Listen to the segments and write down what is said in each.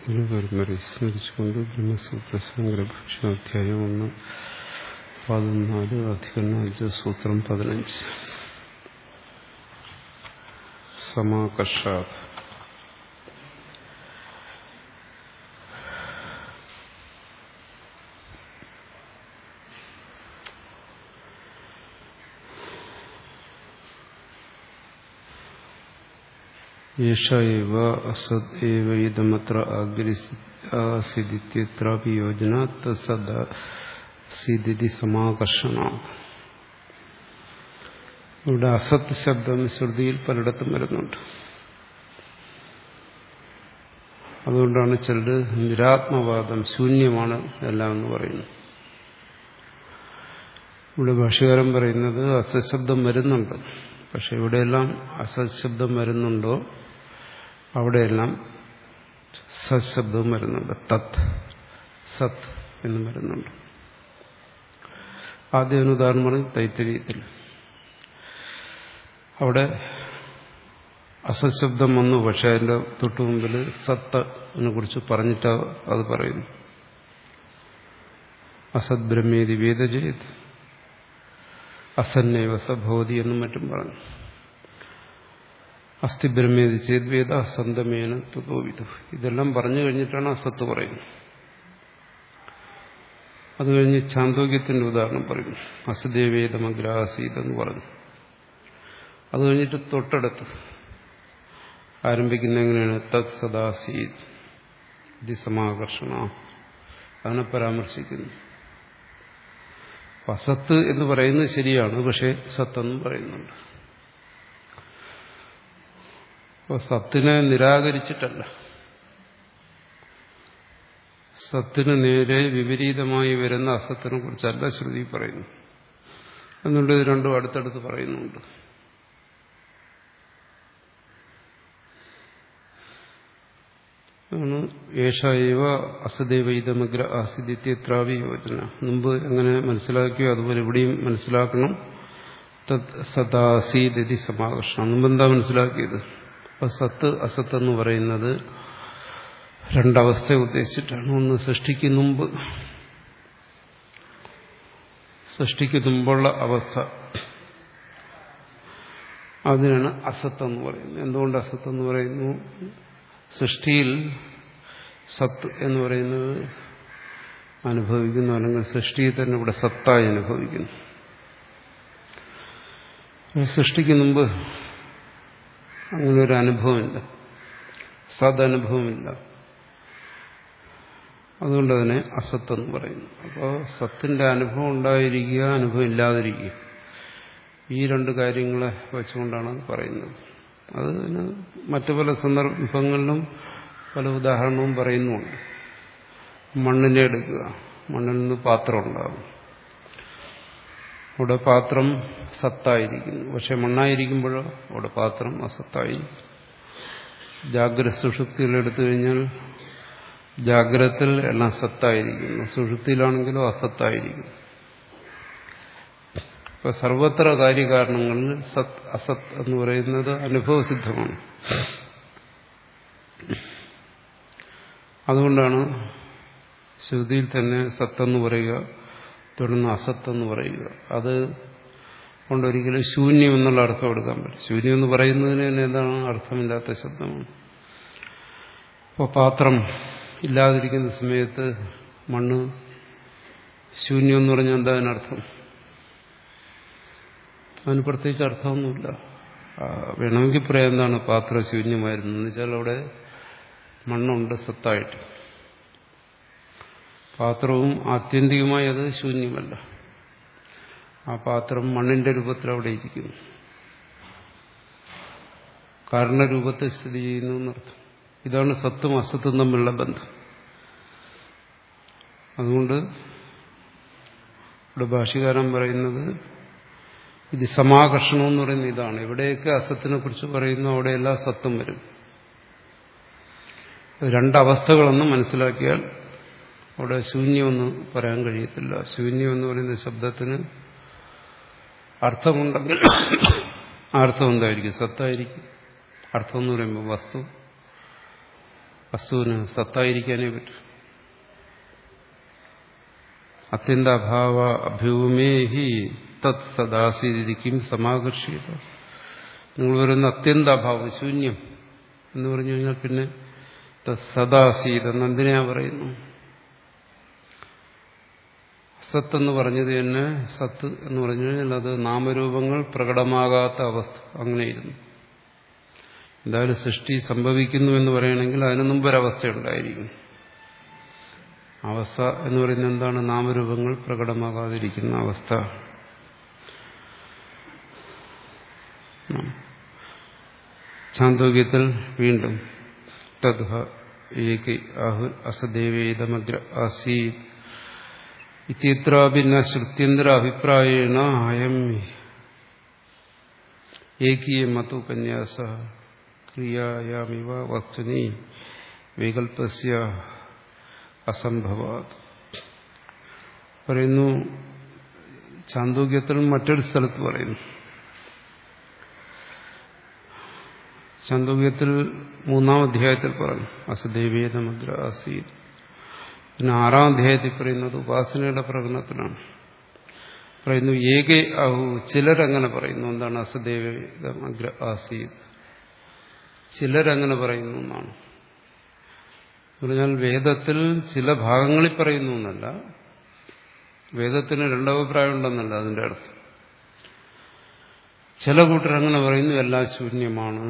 ഗുരുപരമ്പര സ്മരിച്ചുകൊണ്ട് ബ്രഹ്മസൂത്ര സംഗ്രഭാഷ്യാധ്യായം ഒന്ന് പതിനാല് അധികരണ സൂത്രം പതിനഞ്ച് സമാകർഷാത് യേഷ ഏവ അസത് ഏവ ഇതമത്ര ആസിദിത്യത്രാപി യോജന തസദി സമാകർഷണ ഇവിടെ അസത് ശബ്ദം ശ്രുതിയിൽ പലയിടത്തും വരുന്നുണ്ട് അതുകൊണ്ടാണ് ചിലർ നിരാത്മവാദം ശൂന്യമാണ് എല്ലാം എന്ന് പറയുന്നു ഇവിടെ ഭാഷകാരൻ പറയുന്നത് അസശബ്ദം വരുന്നുണ്ട് പക്ഷെ ഇവിടെയെല്ലാം അസശബ്ദം വരുന്നുണ്ടോ അവിടെയെല്ലാം സശബ്ദവും വരുന്നുണ്ട് തത് സത് എന്നും വരുന്നുണ്ട് ആദ്യം ഒരു ഉദാഹരണം പറഞ്ഞു തൈത്തരീയത്തിൽ അവിടെ അസശബ്ദം വന്നു പക്ഷെ അതിന്റെ തൊട്ടു മുമ്പിൽ സത്തിനെ കുറിച്ച് പറഞ്ഞിട്ട് അത് പറയുന്നു അസത് ബ്രഹ്മേതി വേദജയത് അസന്നൈവ സഭവതി എന്നും മറ്റും പറഞ്ഞു അസ്ഥി ബ്രഹ്മേതി ചേദ്വേദ അസന്തമേന തുതോവിതു ഇതെല്ലാം പറഞ്ഞു കഴിഞ്ഞിട്ടാണ് അസത്ത് പറയുന്നത് അത് കഴിഞ്ഞ് ചാന്തോക്യത്തിന്റെ ഉദാഹരണം പറയുന്നു അസദേവേദമഗ്രാസീത് എന്ന് പറഞ്ഞു അത് കഴിഞ്ഞിട്ട് തൊട്ടടുത്ത് ആരംഭിക്കുന്ന എങ്ങനെയാണ് തത് സദാസീത് ഇത് സമാകർഷണ അതിനെ പരാമർശിക്കുന്നു അസത്ത് എന്ന് പറയുന്നത് ശരിയാണ് പക്ഷെ സത്തെന്നും പറയുന്നുണ്ട് അപ്പോൾ സത്തിനെ നിരാകരിച്ചിട്ടല്ല സത്തിന് നേരെ വിപരീതമായി വരുന്ന അസത്തിനെ കുറിച്ചല്ല ശ്രുതി പറയുന്നു എന്നുള്ളത് ഇത് രണ്ടും അടുത്തടുത്ത് പറയുന്നുണ്ട് ആണ് ഏഷായവ അസദേവ ഇതമഗ്ര ആസിദിത്യത്രാവി യോജന മുമ്പ് എങ്ങനെ മനസ്സിലാക്കിയോ അതുപോലെ ഇവിടെയും മനസ്സിലാക്കണം സദാസീദി സമാകർഷണം മുമ്പ് എന്താ മനസ്സിലാക്കിയത് അപ്പൊ സത്ത് അസത്ത് എന്ന് പറയുന്നത് രണ്ടവസ്ഥയെ ഉദ്ദേശിച്ചിട്ടാണ് ഒന്ന് സൃഷ്ടിക്ക് മുമ്പ് സൃഷ്ടിക്ക് മുമ്പുള്ള അവസ്ഥ അതിനാണ് അസത്ത് എന്ന് പറയുന്നത് എന്തുകൊണ്ട് അസത്ത് എന്ന് പറയുന്നു സൃഷ്ടിയിൽ സത്ത് എന്ന് പറയുന്നത് അനുഭവിക്കുന്നു അല്ലെങ്കിൽ സൃഷ്ടിയിൽ തന്നെ ഇവിടെ സത്തായി അനുഭവിക്കുന്നു സൃഷ്ടിക്ക് മുമ്പ് അങ്ങനെ ഒരു അനുഭവമില്ല സദനുഭവമില്ല അതുകൊണ്ട് തന്നെ അസത്ത് എന്ന് പറയുന്നു അപ്പോൾ സത്തിന്റെ അനുഭവം ഉണ്ടായിരിക്കുക അനുഭവം ഇല്ലാതിരിക്കുക ഈ രണ്ട് കാര്യങ്ങളെ വെച്ചുകൊണ്ടാണ് പറയുന്നത് അതിന് മറ്റു പല സന്ദർഭങ്ങളിലും പല ഉദാഹരണവും പറയുന്നുമുണ്ട് മണ്ണിനെ എടുക്കുക മണ്ണിൽ നിന്ന് പാത്രം ഉണ്ടാകും അവിടെ പാത്രം സത്തായിരിക്കുന്നു പക്ഷെ മണ്ണായിരിക്കുമ്പോഴോ അവിടെ പാത്രം അസത്തായി ജാഗ്രത സുഷുപ്തികൾ എടുത്തു കഴിഞ്ഞാൽ ജാഗ്രതത്തിൽ എല്ലാം സത്തായിരിക്കുന്നു സുഷുപ്തിയിലാണെങ്കിലോ അസത്തായിരിക്കും ഇപ്പൊ സർവത്ര കാര്യകാരണങ്ങളിൽ സത് അസത് എന്ന് പറയുന്നത് അനുഭവസിദ്ധമാണ് അതുകൊണ്ടാണ് ശ്രുതിയിൽ തന്നെ സത്തെന്ന് പറയുക തുടർന്ന് അസത്തെന്ന് പറയുക അത് കൊണ്ടൊരിക്കലും ശൂന്യം എന്നുള്ള അർത്ഥം എടുക്കാൻ പറ്റും ശൂന്യം എന്ന് പറയുന്നതിന് തന്നെ എന്താണ് അർത്ഥമില്ലാത്ത ശബ്ദമാണ് അപ്പോൾ പാത്രം ഇല്ലാതിരിക്കുന്ന സമയത്ത് മണ്ണ് ശൂന്യം എന്ന് പറഞ്ഞാൽ എന്താ അതിനർത്ഥം അതിന് പ്രത്യേകിച്ച് അർത്ഥമൊന്നുമില്ല വേണമെങ്കിൽ പറയാം എന്താണ് പാത്രം ശൂന്യമായിരുന്നു എന്ന് വെച്ചാൽ അവിടെ മണ്ണുണ്ട് സത്തായിട്ട് പാത്രവും ആത്യന്തികമായി അത് ശൂന്യമല്ല ആ പാത്രം മണ്ണിന്റെ രൂപത്തിൽ അവിടെ ഇരിക്കുന്നു കാരണരൂപത്തിൽ സ്ഥിതി ചെയ്യുന്നു എന്നർത്ഥം ഇതാണ് സത്തും അസത്തും തമ്മിലുള്ള ബന്ധം അതുകൊണ്ട് ഇവിടെ ഭാഷകാരൻ പറയുന്നത് ഇത് സമാകർഷണം എന്ന് പറയുന്ന ഇതാണ് എവിടെയൊക്കെ അസത്തിനെ കുറിച്ച് പറയുന്നു അവിടെയെല്ലാം സത്വം വരും രണ്ടവസ്ഥകളൊന്നും മനസ്സിലാക്കിയാൽ അവിടെ ശൂന്യമെന്ന് പറയാൻ കഴിയത്തില്ല ശൂന്യം എന്ന് പറയുന്ന ശബ്ദത്തിന് അർത്ഥമുണ്ടെങ്കിൽ അർത്ഥം എന്തായിരിക്കും സത്തായിരിക്കും അർത്ഥം എന്ന് പറയുമ്പോൾ വസ്തു വസ്തുവിന് സത്തായിരിക്കാനേ പറ്റൂ അത്യന്താഭാവ അഭ്യൂമേ ഹി തത് സദാസീതിക്കും സമാകർഷിത നിങ്ങൾ പറയുന്ന അത്യന്താഭാവം ശൂന്യം എന്ന് പറഞ്ഞു കഴിഞ്ഞാൽ പിന്നെ സദാസീത് എന്ന് എന്തിനാ പറയുന്നു സത്ത് എന്ന് പറഞ്ഞത് തന്നെ സത്ത് എന്ന് പറഞ്ഞു കഴിഞ്ഞാൽ അത് നാമരൂപങ്ങൾ പ്രകടമാകാത്ത അവസ്ഥ അങ്ങനെയിരുന്നു എന്തായാലും സൃഷ്ടി സംഭവിക്കുന്നു എന്ന് പറയണമെങ്കിൽ അതിന് മുമ്പൊരവസ്ഥ ഉണ്ടായിരിക്കും അവസ്ഥ എന്ന് പറയുന്നത് എന്താണ് നാമരൂപങ്ങൾ പ്രകടമാകാതിരിക്കുന്ന അവസ്ഥ ചാന്തോക്യത്തിൽ വീണ്ടും തദ്ഹ ഏകി ആഹുർ അസദേവേദമഗ്ര ആസീത് ഇത്യത്രാപി ന ശ്രുത്യന്തര അഭിപ്രായേണ അയം ഏകീയ മതോപന്യാസ ക്രിയായാമിവ വസ്തുനി വികൽപ്പസ്യ അസംഭവാത് പറയുന്നു ചാന്തോക്യത്തിൽ മറ്റൊരു സ്ഥലത്ത് പറയുന്നു ചാന്തോക്യത്തിൽ മൂന്നാം അധ്യായത്തിൽ പറഞ്ഞു അസദേവേദമഗ്ര ആസീത് പിന്നെ ആറാം അധ്യായത്തിൽ പറയുന്നത് ഉപാസനയുടെ പ്രകടനത്തിലാണ് പറയുന്നു ഏകെ ആഹു ചിലരങ്ങനെ പറയുന്നു എന്താണ് അസദേവ ആസീത് ചിലരങ്ങനെ പറയുന്നു എന്നാണ് പറഞ്ഞാൽ വേദത്തിൽ ചില ഭാഗങ്ങളിൽ പറയുന്നു എന്നല്ല വേദത്തിന് രണ്ടഭിപ്രായം ഉണ്ടെന്നല്ല അതിന്റെ അർത്ഥം ചില കൂട്ടരങ്ങനെ പറയുന്നു എല്ലാം ശൂന്യമാണ്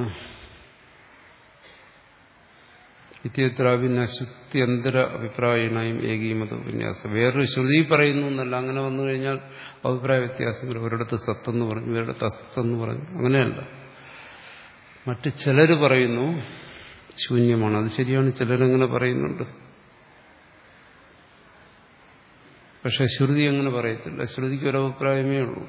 ഇത്യത്രാവിന ശുദ്ധ്യന്തര അഭിപ്രായണയും ഏകീമത ഉപന്യാസം വേറൊരു ശ്രുതി പറയുന്നു എന്നല്ല അങ്ങനെ വന്നു കഴിഞ്ഞാൽ അഭിപ്രായ വ്യത്യാസങ്ങൾ ഒരിടത്ത് സത്തെന്ന് പറഞ്ഞു ഒരിടത്ത് അസത്തെന്ന് പറഞ്ഞു അങ്ങനെയല്ല മറ്റ് ചിലർ പറയുന്നു ശൂന്യമാണ് അത് ശരിയാണ് ചിലരങ്ങനെ പറയുന്നുണ്ട് പക്ഷെ ശ്രുതി അങ്ങനെ പറയത്തില്ല ശ്രുതിക്ക് ഒരു അഭിപ്രായമേ ഉള്ളൂ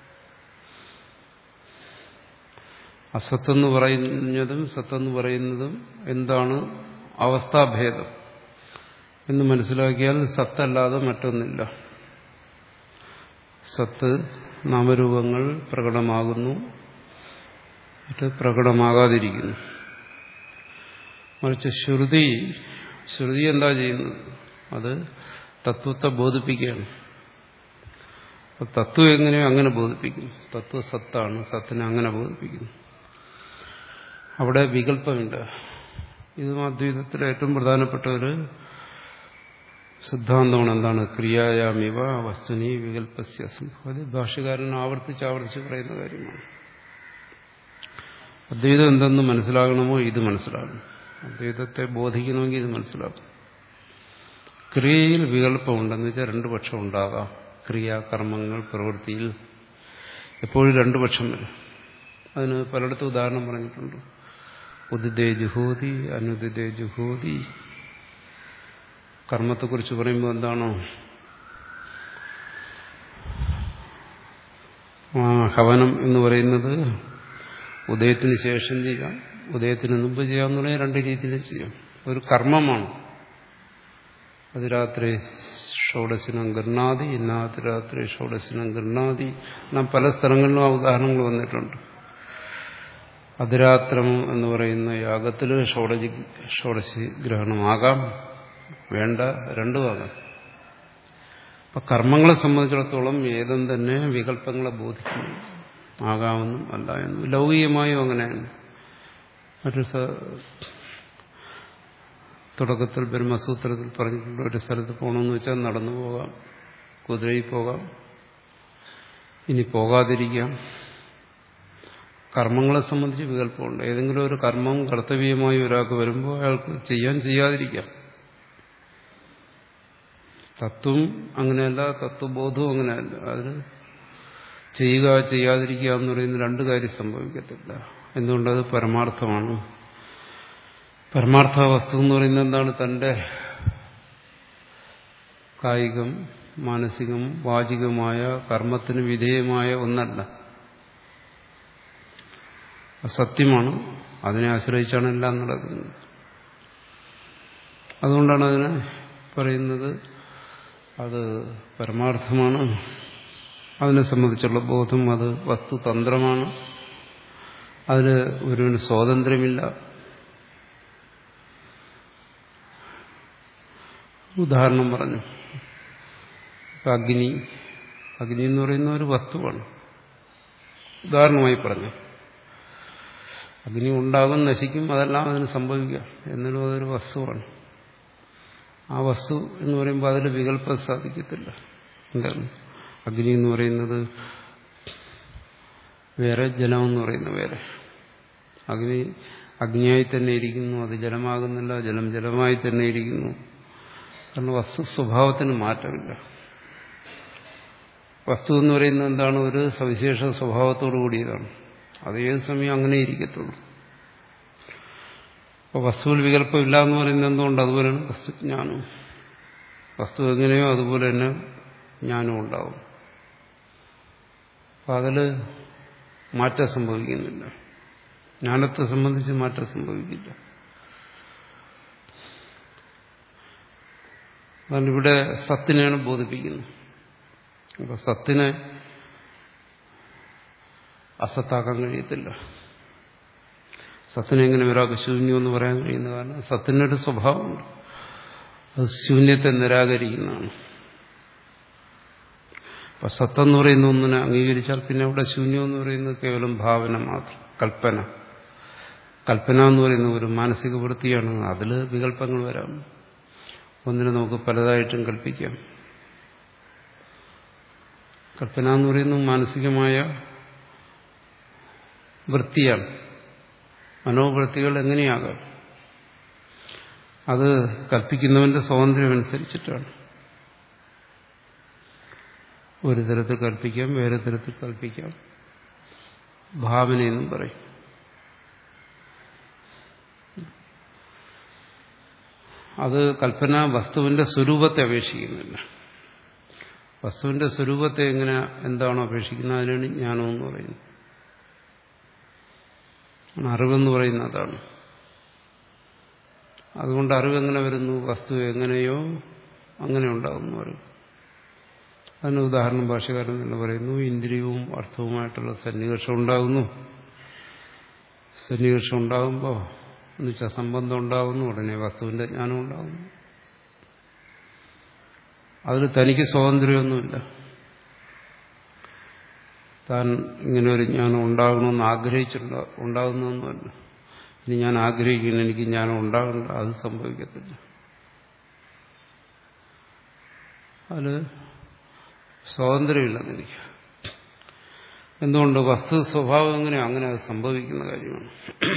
അസത്തെന്ന് പറയുന്നതും സത്തെന്ന് പറയുന്നതും എന്താണ് അവസ്ഥാഭേദം എന്ന് മനസ്സിലാക്കിയാൽ സത്തല്ലാതെ മറ്റൊന്നില്ല സത്ത് നാമരൂപങ്ങൾ പ്രകടമാകുന്നു മറ്റ് പ്രകടമാകാതിരിക്കുന്നു മറിച്ച് ശ്രുതി ശ്രുതി എന്താ ചെയ്യുന്നത് അത് തത്വത്തെ ബോധിപ്പിക്കുകയാണ് തത്വം എങ്ങനെയോ അങ്ങനെ ബോധിപ്പിക്കും തത്വ സത്താണ് സത്തിനെ അങ്ങനെ ബോധിപ്പിക്കുന്നു അവിടെ വികല്പമില്ല ഇതും അദ്വൈതത്തിലെ ഏറ്റവും പ്രധാനപ്പെട്ട ഒരു സിദ്ധാന്തമാണ് എന്താണ് ക്രിയായാമിവ വസ്തുനി വികല്പസ്യ അത് ഭാഷകാരൻ ആവർത്തിച്ച് ആവർത്തിച്ച് പറയുന്ന കാര്യമാണ് അദ്വൈതം എന്തെന്ന് മനസ്സിലാകണമോ ഇത് മനസ്സിലാകണം അദ്വൈതത്തെ ബോധിക്കണമെങ്കിൽ ഇത് മനസ്സിലാക്കും ക്രിയയിൽ വികല്പമുണ്ടെന്ന് വെച്ചാൽ രണ്ടു പക്ഷം ഉണ്ടാകാം ക്രിയാകർമ്മങ്ങൾ പ്രവൃത്തിയിൽ എപ്പോഴും രണ്ടു പക്ഷം വരും അതിന് പലയിടത്തും ഉദാഹരണം പറഞ്ഞിട്ടുണ്ട് ഉദിതേ ജുഹോതി അനുദിതേ ജുഹോതി കർമ്മത്തെക്കുറിച്ച് പറയുമ്പോൾ എന്താണോ ഹവനം എന്ന് പറയുന്നത് ഉദയത്തിന് ശേഷം ചെയ്യാം ഉദയത്തിന് മുമ്പ് ചെയ്യാമെന്ന് പറഞ്ഞാൽ രണ്ട് രീതിയിൽ ചെയ്യാം ഒരു കർമ്മമാണ് അത് രാത്രി ഷോഡശിനം ഗർണാദി ഇന്നാത്ത് രാത്രി ഷോഡശിനം ഗർണാദി നാം പല സ്ഥലങ്ങളിലും ആ ഉദാഹരണങ്ങൾ വന്നിട്ടുണ്ട് അതിരാത്രം എന്ന് പറയുന്ന യാഗത്തിൽ ഷോഡശി ഷോഡശി ഗ്രഹണമാകാം വേണ്ട രണ്ടുമാകാം അപ്പൊ കർമ്മങ്ങളെ സംബന്ധിച്ചിടത്തോളം ഏതും തന്നെ വികല്പങ്ങളെ ബോധിക്കുന്നു ആകാമെന്നും അല്ല എന്നും ലൗകികമായും അങ്ങനെയാണ് മറ്റൊരു തുടക്കത്തിൽ ബ്രഹ്മസൂത്രത്തിൽ പറഞ്ഞിട്ടുണ്ട് ഒരു സ്ഥലത്ത് പോകണമെന്ന് വെച്ചാൽ നടന്നു പോകാം കുതിരയിൽ പോകാം ഇനി പോകാതിരിക്കാം കർമ്മങ്ങളെ സംബന്ധിച്ച് വികല്പമുണ്ട് ഏതെങ്കിലും ഒരു കർമ്മം കർത്തവ്യമായി ഒരാൾക്ക് വരുമ്പോൾ അയാൾക്ക് ചെയ്യാൻ ചെയ്യാതിരിക്കാം തത്വം അങ്ങനെയല്ല തത്വബോധവും അങ്ങനെയല്ല അതിന് ചെയ്യുക ചെയ്യാതിരിക്കുക എന്ന് പറയുന്ന രണ്ട് കാര്യം സംഭവിക്കത്തില്ല എന്തുകൊണ്ടത് പരമാർത്ഥമാണ് പരമാർത്ഥ വസ്തു എന്ന് പറയുന്നത് എന്താണ് തന്റെ കായികം മാനസികം വാചികമായ കർമ്മത്തിന് വിധേയമായ ഒന്നല്ല സത്യമാണ് അതിനെ ആശ്രയിച്ചാണ് എല്ലാം നടക്കുന്നത് അതുകൊണ്ടാണ് അതിനെ പറയുന്നത് അത് പരമാർത്ഥമാണ് അതിനെ സംബന്ധിച്ചുള്ള ബോധം അത് വസ്തുതന്ത്രമാണ് അതിന് ഒരുവിന് സ്വാതന്ത്ര്യമില്ല ഉദാഹരണം പറഞ്ഞു ഇപ്പൊ അഗ്നി അഗ്നി എന്ന് പറയുന്ന ഒരു വസ്തുവാണ് ഉദാഹരണമായി പറഞ്ഞു അഗ്നി ഉണ്ടാകും നശിക്കും അതെല്ലാം അതിന് സംഭവിക്കാം എന്നാലും അതൊരു വസ്തുവാണ് ആ വസ്തു എന്ന് പറയുമ്പോൾ അതിൽ വികല്പം സാധിക്കത്തില്ല എന്താണ് അഗ്നി എന്ന് പറയുന്നത് വേറെ ജലം എന്ന് പറയുന്ന വേറെ അഗ്നി അഗ്നിയായി തന്നെ ഇരിക്കുന്നു അത് ജലമാകുന്നില്ല ജലം ജലമായി തന്നെ ഇരിക്കുന്നു കാരണം വസ്തു സ്വഭാവത്തിന് മാറ്റമില്ല വസ്തു എന്ന് പറയുന്നത് എന്താണ് ഒരു സവിശേഷ സ്വഭാവത്തോടു കൂടിയതാണ് അത് ഏത് സമയം അങ്ങനെ ഇരിക്കത്തുള്ളൂ അപ്പോൾ വസ്തുവിൽ വികല്പമില്ല എന്ന് പറയുന്നത് എന്തുകൊണ്ട് അതുപോലെയാണ് വസ്തുജ്ഞാനം വസ്തു എങ്ങനെയോ അതുപോലെ തന്നെ ജ്ഞാനം ഉണ്ടാവും അപ്പം അതിൽ മാറ്റം സംഭവിക്കുന്നില്ല ജ്ഞാനത്തെ സംബന്ധിച്ച് മാറ്റം സംഭവിക്കില്ല അതുകൊണ്ട് ഇവിടെ സത്തിനെയാണ് ബോധിപ്പിക്കുന്നത് അപ്പൊ സത്തിനെ അസത്താക്കാൻ കഴിയത്തില്ല സത്തിനെ എങ്ങനെ ഒരാൾക്ക് ശൂന്യം എന്ന് പറയാൻ കഴിയുന്ന കാരണം സത്തിനൊരു സ്വഭാവമുണ്ട് അത് ശൂന്യത്തെ നിരാകരിക്കുന്നതാണ് അപ്പൊ സത്തെന്ന് പറയുന്ന ഒന്നിനെ അംഗീകരിച്ചാൽ പിന്നെ അവിടെ ശൂന്യം എന്ന് പറയുന്നത് കേവലം ഭാവന മാത്രം കൽപ്പന കൽപ്പന എന്ന് പറയുന്ന ഒരു മാനസിക വൃത്തിയാണ് അതിൽ വികല്പങ്ങൾ വരാം ഒന്നിനെ നമുക്ക് പലതായിട്ടും കൽപ്പിക്കാം കൽപ്പന എന്ന് പറയുന്നത് മാനസികമായ വൃത്തിയാണ് മനോവൃത്തികൾ എങ്ങനെയാകാം അത് കൽപ്പിക്കുന്നവന്റെ സ്വാതന്ത്ര്യം അനുസരിച്ചിട്ടാണ് ഒരു തരത്തിൽ കൽപ്പിക്കാം വേറെ തരത്തിൽ കൽപ്പിക്കാം ഭാവനയെന്നും പറയും അത് കൽപ്പന വസ്തുവിന്റെ സ്വരൂപത്തെ അപേക്ഷിക്കുന്നില്ല വസ്തുവിന്റെ സ്വരൂപത്തെ എങ്ങനെ എന്താണോ അപേക്ഷിക്കുന്നത് അതിനാണ് ജ്ഞാനം എന്ന് പറയുന്നത് അറിവെന്ന് പറയുന്ന അതാണ് അതുകൊണ്ട് അറിവ് എങ്ങനെ വരുന്നു വസ്തു എങ്ങനെയോ അങ്ങനെ ഉണ്ടാകുന്നു അറിവ് അതിന് ഉദാഹരണം ഭാഷകാരൻ തന്നെ പറയുന്നു ഇന്ദ്രിയവും അർത്ഥവുമായിട്ടുള്ള സന്നികർഷം ഉണ്ടാകുന്നു സന്നികർഷം ഉണ്ടാകുമ്പോൾ എന്നുവെച്ചാൽ സംബന്ധം ഉണ്ടാകുന്നു ഉടനെ വസ്തുവിന്റെ ജ്ഞാനം ഉണ്ടാകുന്നു അതിൽ തനിക്ക് സ്വാതന്ത്ര്യമൊന്നുമില്ല താൻ ഇങ്ങനെ ഒരു ജ്ഞാനം ഉണ്ടാകണമെന്ന് ആഗ്രഹിച്ചിട്ടുണ്ട ഉണ്ടാകുന്നൊന്നുമല്ല ഇനി ഞാൻ ആഗ്രഹിക്കുന്നു എനിക്ക് ജ്ഞാനം ഉണ്ടാകണ്ട അത് സംഭവിക്കത്തില്ല അതിൽ സ്വാതന്ത്ര്യമില്ലെന്നിരിക്കുക എന്തുകൊണ്ട് വസ്തു സ്വഭാവം എങ്ങനെയോ അങ്ങനെ അത് സംഭവിക്കുന്ന കാര്യമാണ്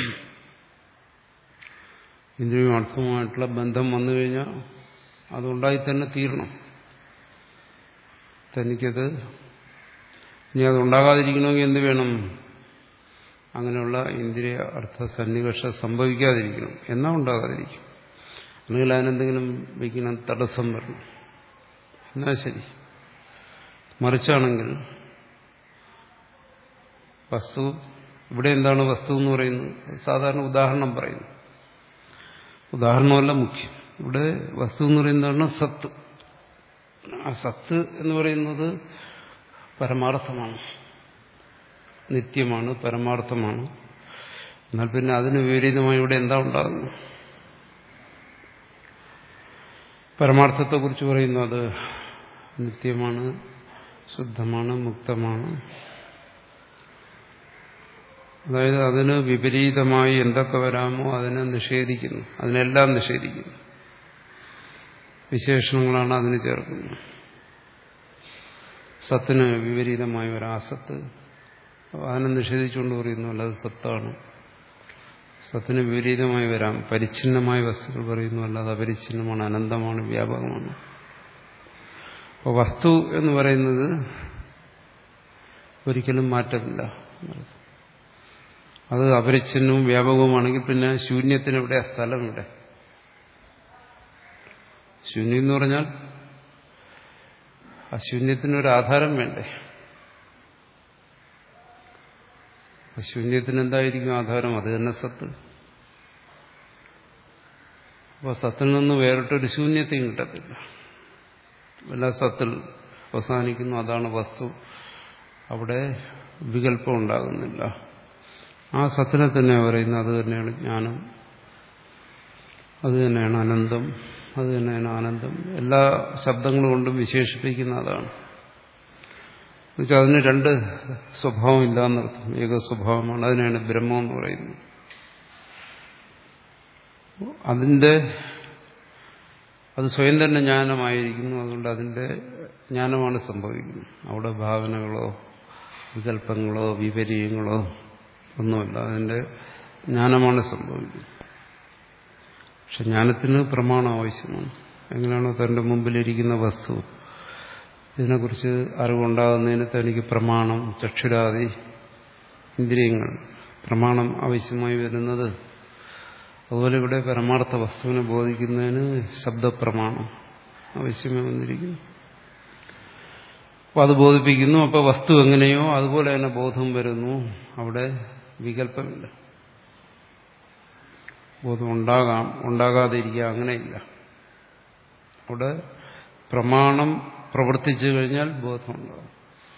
ഇന്ദ്രിയും അർത്ഥവുമായിട്ടുള്ള ബന്ധം വന്നു കഴിഞ്ഞാൽ അതുണ്ടായി തന്നെ തീരണം തനിക്കത് ഇനി അതുണ്ടാകാതിരിക്കണമെങ്കിൽ എന്ത് വേണം അങ്ങനെയുള്ള ഇന്ദ്രിയ അർത്ഥ സന്നിവേഷം സംഭവിക്കാതിരിക്കണം എന്നാ ഉണ്ടാകാതിരിക്കും അല്ലെങ്കിൽ അതിനെന്തെങ്കിലും വയ്ക്കണം തടസ്സം വരണം എന്നാ ശരി മറിച്ചാണെങ്കിൽ വസ്തു ഇവിടെ എന്താണ് വസ്തു എന്ന് പറയുന്നത് സാധാരണ ഉദാഹരണം പറയുന്നു ഉദാഹരണമല്ല മുഖ്യം ഇവിടെ വസ്തു എന്ന് പറയുന്നതാണ് സത്ത് ആ സത്ത് എന്ന് പറയുന്നത് പരമാർത്ഥമാണ് നിത്യമാണ് പരമാർത്ഥമാണ് എന്നാൽ പിന്നെ അതിന് വിപരീതമായി ഇവിടെ എന്താ ഉണ്ടാകുന്നു പരമാർത്ഥത്തെക്കുറിച്ച് പറയുന്നു അത് നിത്യമാണ് ശുദ്ധമാണ് മുക്തമാണ് അതായത് അതിന് വിപരീതമായി എന്തൊക്കെ വരാമോ അതിനെ നിഷേധിക്കുന്നു അതിനെല്ലാം നിഷേധിക്കുന്നു വിശേഷണങ്ങളാണ് അതിന് ചേർക്കുന്നത് സത്തിന് വിപരീതമായ ഒരാസത്ത് അതിനെ നിഷേധിച്ചുകൊണ്ട് പറയുന്നു അല്ലാതെ സത്താണ് സത്തിന് വിപരീതമായി വരാം പരിച്ഛിന്നമായ വസ്തുക്കൾ പറയുന്നു അല്ലാതെ അപരിച്ഛിന്നമാണ് അനന്തമാണ് വ്യാപകമാണ് അപ്പോൾ വസ്തു എന്ന് പറയുന്നത് ഒരിക്കലും മാറ്റമില്ല അത് അപരിച്ഛിന്നവും വ്യാപകവുമാണെങ്കിൽ പിന്നെ ശൂന്യത്തിന് ഇവിടെ സ്ഥലം ഇവിടെ ശൂന്യം എന്ന് പറഞ്ഞാൽ ആ ശൂന്യത്തിനൊരു ആധാരം വേണ്ടേ ശൂന്യത്തിന് എന്തായിരിക്കും ആധാരം അത് തന്നെ സത്ത് അപ്പോൾ സത്തിൽ നിന്ന് വേറിട്ടൊരു ശൂന്യത്തെയും കിട്ടത്തില്ല എല്ലാ സത്തിൽ അവസാനിക്കുന്നു അതാണ് വസ്തു അവിടെ വികല്പം ഉണ്ടാകുന്നില്ല ആ സത്തിനെ തന്നെ പറയുന്നത് അത് തന്നെയാണ് ജ്ഞാനം അത് തന്നെയാണ് അനന്തം അത് തന്നെയാണ് ആനന്ദം എല്ലാ ശബ്ദങ്ങളും കൊണ്ടും വിശേഷിപ്പിക്കുന്ന അതാണ് എന്നുവെച്ചാൽ അതിന് രണ്ട് സ്വഭാവം ഇല്ലാന്നർത്ഥം ഏക സ്വഭാവമാണ് അതിനാണ് ബ്രഹ്മം എന്ന് പറയുന്നത് അതിന്റെ അത് സ്വയം തന്നെ ജ്ഞാനമായിരിക്കുന്നു അതുകൊണ്ട് അതിന്റെ ജ്ഞാനമാണ് സംഭവിക്കുന്നത് അവിടെ ഭാവനകളോ വികല്പങ്ങളോ വിപരീയങ്ങളോ ഒന്നുമല്ല അതിന്റെ ജ്ഞാനമാണ് സംഭവിക്കുന്നത് പക്ഷെ ജ്ഞാനത്തിന് പ്രമാണം ആവശ്യമാണ് എങ്ങനെയാണോ തന്റെ മുമ്പിലിരിക്കുന്ന വസ്തു ഇതിനെക്കുറിച്ച് അറിവുണ്ടാകുന്നതിന് തനിക്ക് പ്രമാണം ചക്ഷുരാദി ഇന്ദ്രിയങ്ങൾ പ്രമാണം ആവശ്യമായി വരുന്നത് അതുപോലെ ഇവിടെ പരമാർത്ഥ വസ്തുവിനെ ബോധിക്കുന്നതിന് ശബ്ദപ്രമാണം ആവശ്യമായി വന്നിരിക്കുന്നു അപ്പോൾ അത് ബോധിപ്പിക്കുന്നു അപ്പോൾ വസ്തു എങ്ങനെയോ അതുപോലെ തന്നെ ബോധം വരുന്നു അവിടെ വികല്പമില്ല ബോധം ഉണ്ടാകാം ഉണ്ടാകാതിരിക്കുക അങ്ങനെയില്ല അവിടെ പ്രമാണം പ്രവർത്തിച്ചു കഴിഞ്ഞാൽ ബോധമുണ്ടാകും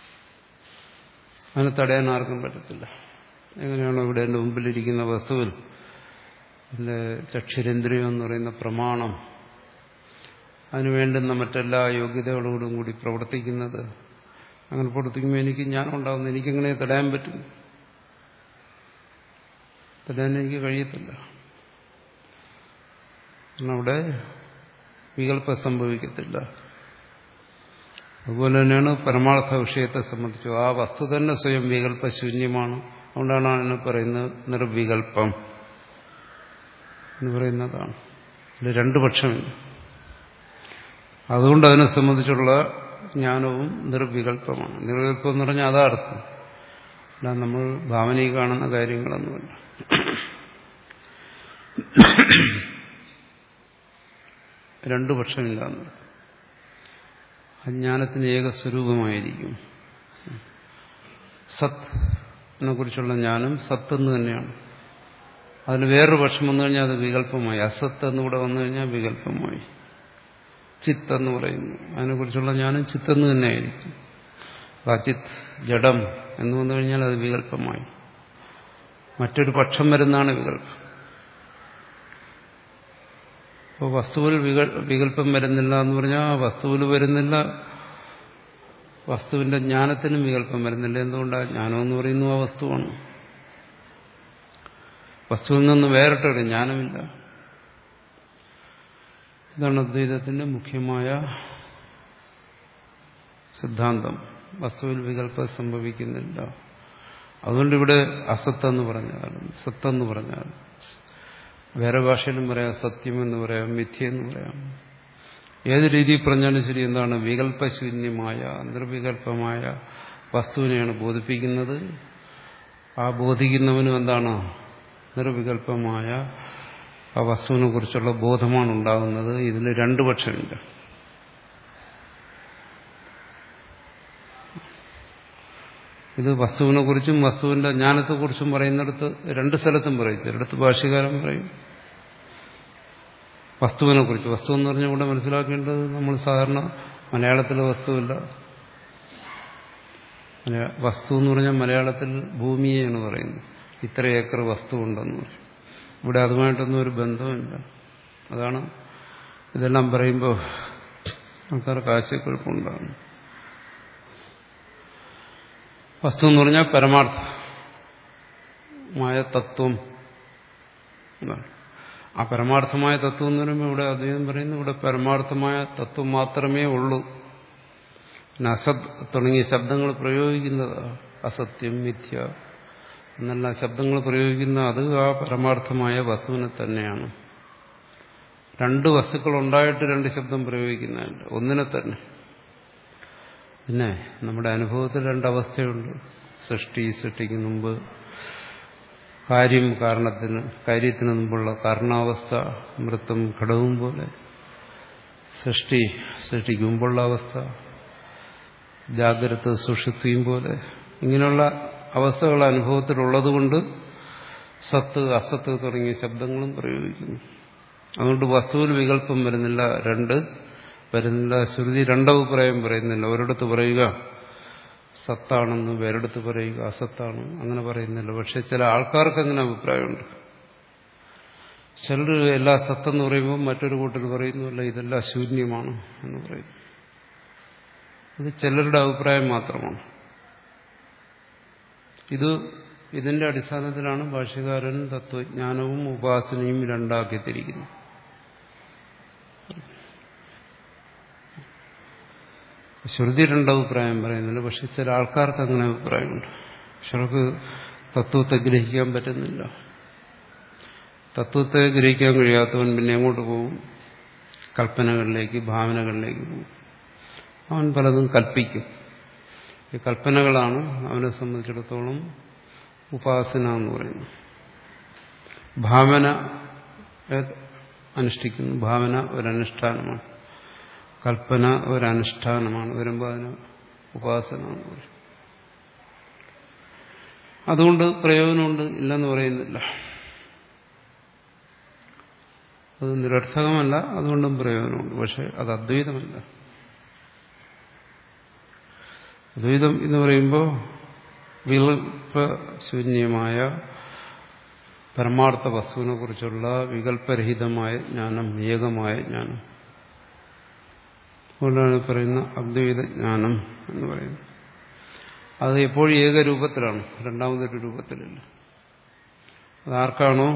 അതിനെ തടയാൻ ആർക്കും പറ്റത്തില്ല എങ്ങനെയാണോ ഇവിടെ എൻ്റെ മുമ്പിലിരിക്കുന്ന വസ്തുവിൽ എൻ്റെ ചക്ഷുരേന്ദ്രിയം എന്ന് പറയുന്ന പ്രമാണം അതിനു വേണ്ടുന്ന മറ്റെല്ലാ യോഗ്യതകളോടും കൂടി പ്രവർത്തിക്കുന്നത് അങ്ങനെ പ്രവർത്തിക്കുമ്പോൾ എനിക്ക് ജ്ഞാനം ഉണ്ടാകുന്നു എനിക്കെങ്ങനെ തടയാൻ പറ്റും തടയാൻ എനിക്ക് കഴിയത്തില്ല കാരണം അവിടെ വികല്പം സംഭവിക്കത്തില്ല അതുപോലെ തന്നെയാണ് പരമാർത്ഥ വിഷയത്തെ സംബന്ധിച്ചു ആ വസ്തു തന്നെ സ്വയം വികല്പശൂന്യമാണ് അതുകൊണ്ടാണ് അതിനെ പറയുന്നത് നിർവികല്പം എന്ന് പറയുന്നതാണ് ഇതിൽ രണ്ടു പക്ഷമില്ല അതുകൊണ്ട് അതിനെ സംബന്ധിച്ചുള്ള ജ്ഞാനവും നിർവികല്പമാണ് നിർവികല്പം എന്ന് പറഞ്ഞാൽ അതാ അർത്ഥം അല്ല നമ്മൾ ഭാവനയിൽ കാണുന്ന കാര്യങ്ങളൊന്നുമല്ല രണ്ടു പക്ഷമില്ല അജ്ഞാനത്തിന് ഏകസ്വരൂപമായിരിക്കും സത്തിനെ കുറിച്ചുള്ള ജ്ഞാനം സത്ത് എന്ന് തന്നെയാണ് അതിന് വേറൊരു പക്ഷം വന്നു കഴിഞ്ഞാൽ അത് വികല്പമായി അസത്ത് എന്നിവിടെ വന്നു കഴിഞ്ഞാൽ വികല്പമായി ചിത്ത് എന്ന് പറയുന്നു അതിനെക്കുറിച്ചുള്ള ജ്ഞാനം ചിത്തെന്ന് തന്നെയായിരിക്കും അചിത് ജഡം എന്ന് വന്നു കഴിഞ്ഞാൽ അത് വികല്പമായി മറ്റൊരു പക്ഷം വരുന്നതാണ് വികല്പം അപ്പോൾ വസ്തുവിൽ വികല്പം വരുന്നില്ല എന്ന് പറഞ്ഞാൽ ആ വസ്തുവിൽ വരുന്നില്ല വസ്തുവിന്റെ ജ്ഞാനത്തിനും വികല്പം വരുന്നില്ല എന്തുകൊണ്ടാണ് ജ്ഞാനം എന്ന് പറയുന്നു ആ വസ്തുവാണ് വസ്തുവിൽ നിന്ന് വേറിട്ടൊരു ജ്ഞാനമില്ല ഇതാണ് അദ്വൈതത്തിന്റെ മുഖ്യമായ സിദ്ധാന്തം വസ്തുവിൽ വികല്പം സംഭവിക്കുന്നില്ല അതുകൊണ്ട് ഇവിടെ അസത്തെന്ന് പറഞ്ഞാലും സത്തെന്ന് പറഞ്ഞാലും വേറെ ഭാഷയിലും പറയാം സത്യമെന്ന് പറയാം മിഥ്യെന്ന് പറയാം ഏത് രീതിയിൽ പറഞ്ഞാലും ശരി എന്താണ് വികല്പശൂന്യമായ നിർവികല്പമായ വസ്തുവിനെയാണ് ബോധിപ്പിക്കുന്നത് ആ ബോധിക്കുന്നവനും എന്താണ് നിർവികല്പമായ ആ വസ്തുവിനെ കുറിച്ചുള്ള ബോധമാണ് ഉണ്ടാകുന്നത് ഇതിൽ രണ്ടു പക്ഷമില്ല ഇത് വസ്തുവിനെ കുറിച്ചും വസ്തുവിന്റെ ജ്ഞാനത്തെക്കുറിച്ചും പറയുന്നിടത്ത് രണ്ട് സ്ഥലത്തും പറയും ചിലടത്ത് ഭാഷ്യകാരൻ പറയും വസ്തുവിനെ കുറിച്ച് വസ്തു എന്ന് പറഞ്ഞാൽ ഇവിടെ മനസ്സിലാക്കേണ്ടത് നമ്മൾ സാധാരണ മലയാളത്തിലെ വസ്തുവില്ല വസ്തു എന്ന് പറഞ്ഞാൽ മലയാളത്തിൽ ഭൂമിയെയാണ് പറയുന്നത് ഇത്ര ഏക്കർ വസ്തു ഉണ്ടെന്ന് പറയും ഇവിടെ അതുമായിട്ടൊന്നും ഒരു ബന്ധമില്ല അതാണ് ഇതെല്ലാം പറയുമ്പോൾ ആൾക്കാർക്ക് ആശയക്കുഴപ്പമുണ്ടാകുന്നു വസ്തു എന്ന് പറഞ്ഞാൽ പരമാർത്ഥമായ തത്വം എന്നാണ് ആ പരമാർത്ഥമായ തത്വം എന്ന് പറയുമ്പോൾ ഇവിടെ അദ്ദേഹം പറയുന്നു ഇവിടെ പരമാർത്ഥമായ തത്വം മാത്രമേ ഉള്ളൂ പിന്നെ അസത് തുടങ്ങിയ ശബ്ദങ്ങൾ പ്രയോഗിക്കുന്നത് അസത്യം മിഥ്യ എന്നെല്ലാം ശബ്ദങ്ങൾ പ്രയോഗിക്കുന്ന അത് ആ പരമാർത്ഥമായ വസ്തുവിനെ തന്നെയാണ് രണ്ട് വസ്തുക്കൾ ഉണ്ടായിട്ട് രണ്ട് ശബ്ദം പ്രയോഗിക്കുന്നതല്ല ഒന്നിനെ തന്നെ പിന്നെ നമ്മുടെ അനുഭവത്തിൽ രണ്ടവസ്ഥയുണ്ട് സൃഷ്ടി സൃഷ്ടിക്ക് മുമ്പ് കാര്യം കാരണത്തിന് കാര്യത്തിന് മുമ്പുള്ള കാരണാവസ്ഥ മൃത്തും ഘടവും പോലെ സൃഷ്ടി സൃഷ്ടിക്ക് മുമ്പുള്ള അവസ്ഥ ജാഗ്രത സുഷുപ്തിയും പോലെ ഇങ്ങനെയുള്ള അവസ്ഥകൾ അനുഭവത്തിലുള്ളതുകൊണ്ട് സത്ത് അസത്ത് തുടങ്ങിയ ശബ്ദങ്ങളും പ്രയോഗിക്കുന്നു അതുകൊണ്ട് വസ്തുവിൽ വികല്പം വരുന്നില്ല രണ്ട് വരുന്നില്ല ശ്രുതി രണ്ടഭിപ്രായം പറയുന്നില്ല ഒരിടത്ത് പറയുക സത്താണെന്ന് വേറെടുത്ത് പറയുക അസത്താണ് അങ്ങനെ പറയുന്നില്ല പക്ഷെ ചില ആൾക്കാർക്ക് അങ്ങനെ അഭിപ്രായമുണ്ട് ചിലർ എല്ലാ സത്തെന്ന് പറയുമ്പോൾ മറ്റൊരു കൂട്ടർ പറയുന്നു അല്ല ഇതെല്ലാം ശൂന്യമാണ് എന്ന് പറയുന്നു ഇത് ചിലരുടെ അഭിപ്രായം മാത്രമാണ് ഇത് ഇതിന്റെ അടിസ്ഥാനത്തിലാണ് ഭാഷ്യകാരൻ തത്വജ്ഞാനവും ഉപാസനയും രണ്ടാക്കി തിരിക്കുന്നത് ശ്രുതി രണ്ട് അഭിപ്രായം പറയുന്നില്ല പക്ഷെ ചില ആൾക്കാർക്ക് അങ്ങനെ അഭിപ്രായമുണ്ട് ചിലർക്ക് തത്വത്തെ ഗ്രഹിക്കാൻ പറ്റുന്നില്ല തത്വത്തെ ഗ്രഹിക്കാൻ കഴിയാത്തവൻ പിന്നെ എങ്ങോട്ട് പോകും കൽപ്പനകളിലേക്ക് ഭാവനകളിലേക്ക് പോകും അവൻ പലതും കൽപ്പിക്കും ഈ കൽപ്പനകളാണ് അവനെ സംബന്ധിച്ചിടത്തോളം ഉപാസന എന്ന് പറയുന്നത് ഭാവന അനുഷ്ഠിക്കുന്നു ഭാവന ഒരനുഷ്ഠാനമാണ് കൽപ്പന ഒരനുഷ്ഠാനമാണ് വരുമ്പോൾ അതിന് ഉപാസന എന്ന് പറയും അതുകൊണ്ട് പ്രയോജനമുണ്ട് ഇല്ലെന്ന് പറയുന്നില്ല അത് നിരർത്ഥകമല്ല അതുകൊണ്ടും പ്രയോജനമുണ്ട് പക്ഷെ അത് അദ്വൈതമല്ല അദ്വൈതം എന്ന് പറയുമ്പോൾ വികല്പശൂന്യമായ പരമാർത്ഥ വസ്തുവിനെ കുറിച്ചുള്ള വികല്പരഹിതമായ ജ്ഞാനം ഏകമായ ജ്ഞാനം അതുകൊണ്ടാണ് പറയുന്ന അദ്വൈത ജ്ഞാനം എന്ന് പറയുന്നത് അത് എപ്പോഴും ഏകരൂപത്തിലാണ് രണ്ടാമതൊരു രൂപത്തിലല്ല അതാർക്കാണോ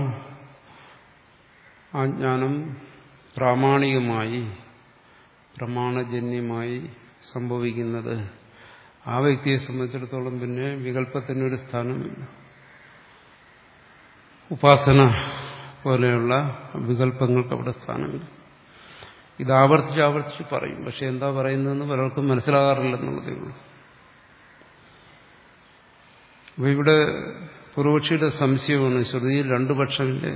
ആ ജ്ഞാനം പ്രാമാണികമായി പ്രമാണജന്യമായി സംഭവിക്കുന്നത് ആ വ്യക്തിയെ സംബന്ധിച്ചിടത്തോളം പിന്നെ വികല്പത്തിനൊരു സ്ഥാനമില്ല ഉപാസന പോലെയുള്ള വികല്പങ്ങൾക്ക് അവിടെ സ്ഥാനമില്ല ഇത് ആവർത്തിച്ച് ആവർത്തിച്ച് പറയും പക്ഷെ എന്താ പറയുന്നതെന്ന് പലർക്കും മനസ്സിലാകാറില്ലെന്നുള്ളതേ ഉള്ളൂ അപ്പൊ ഇവിടെ പൂർവക്ഷിയുടെ സംശയമാണ് ശ്രുതിയിൽ രണ്ടു പക്ഷമില്ലേ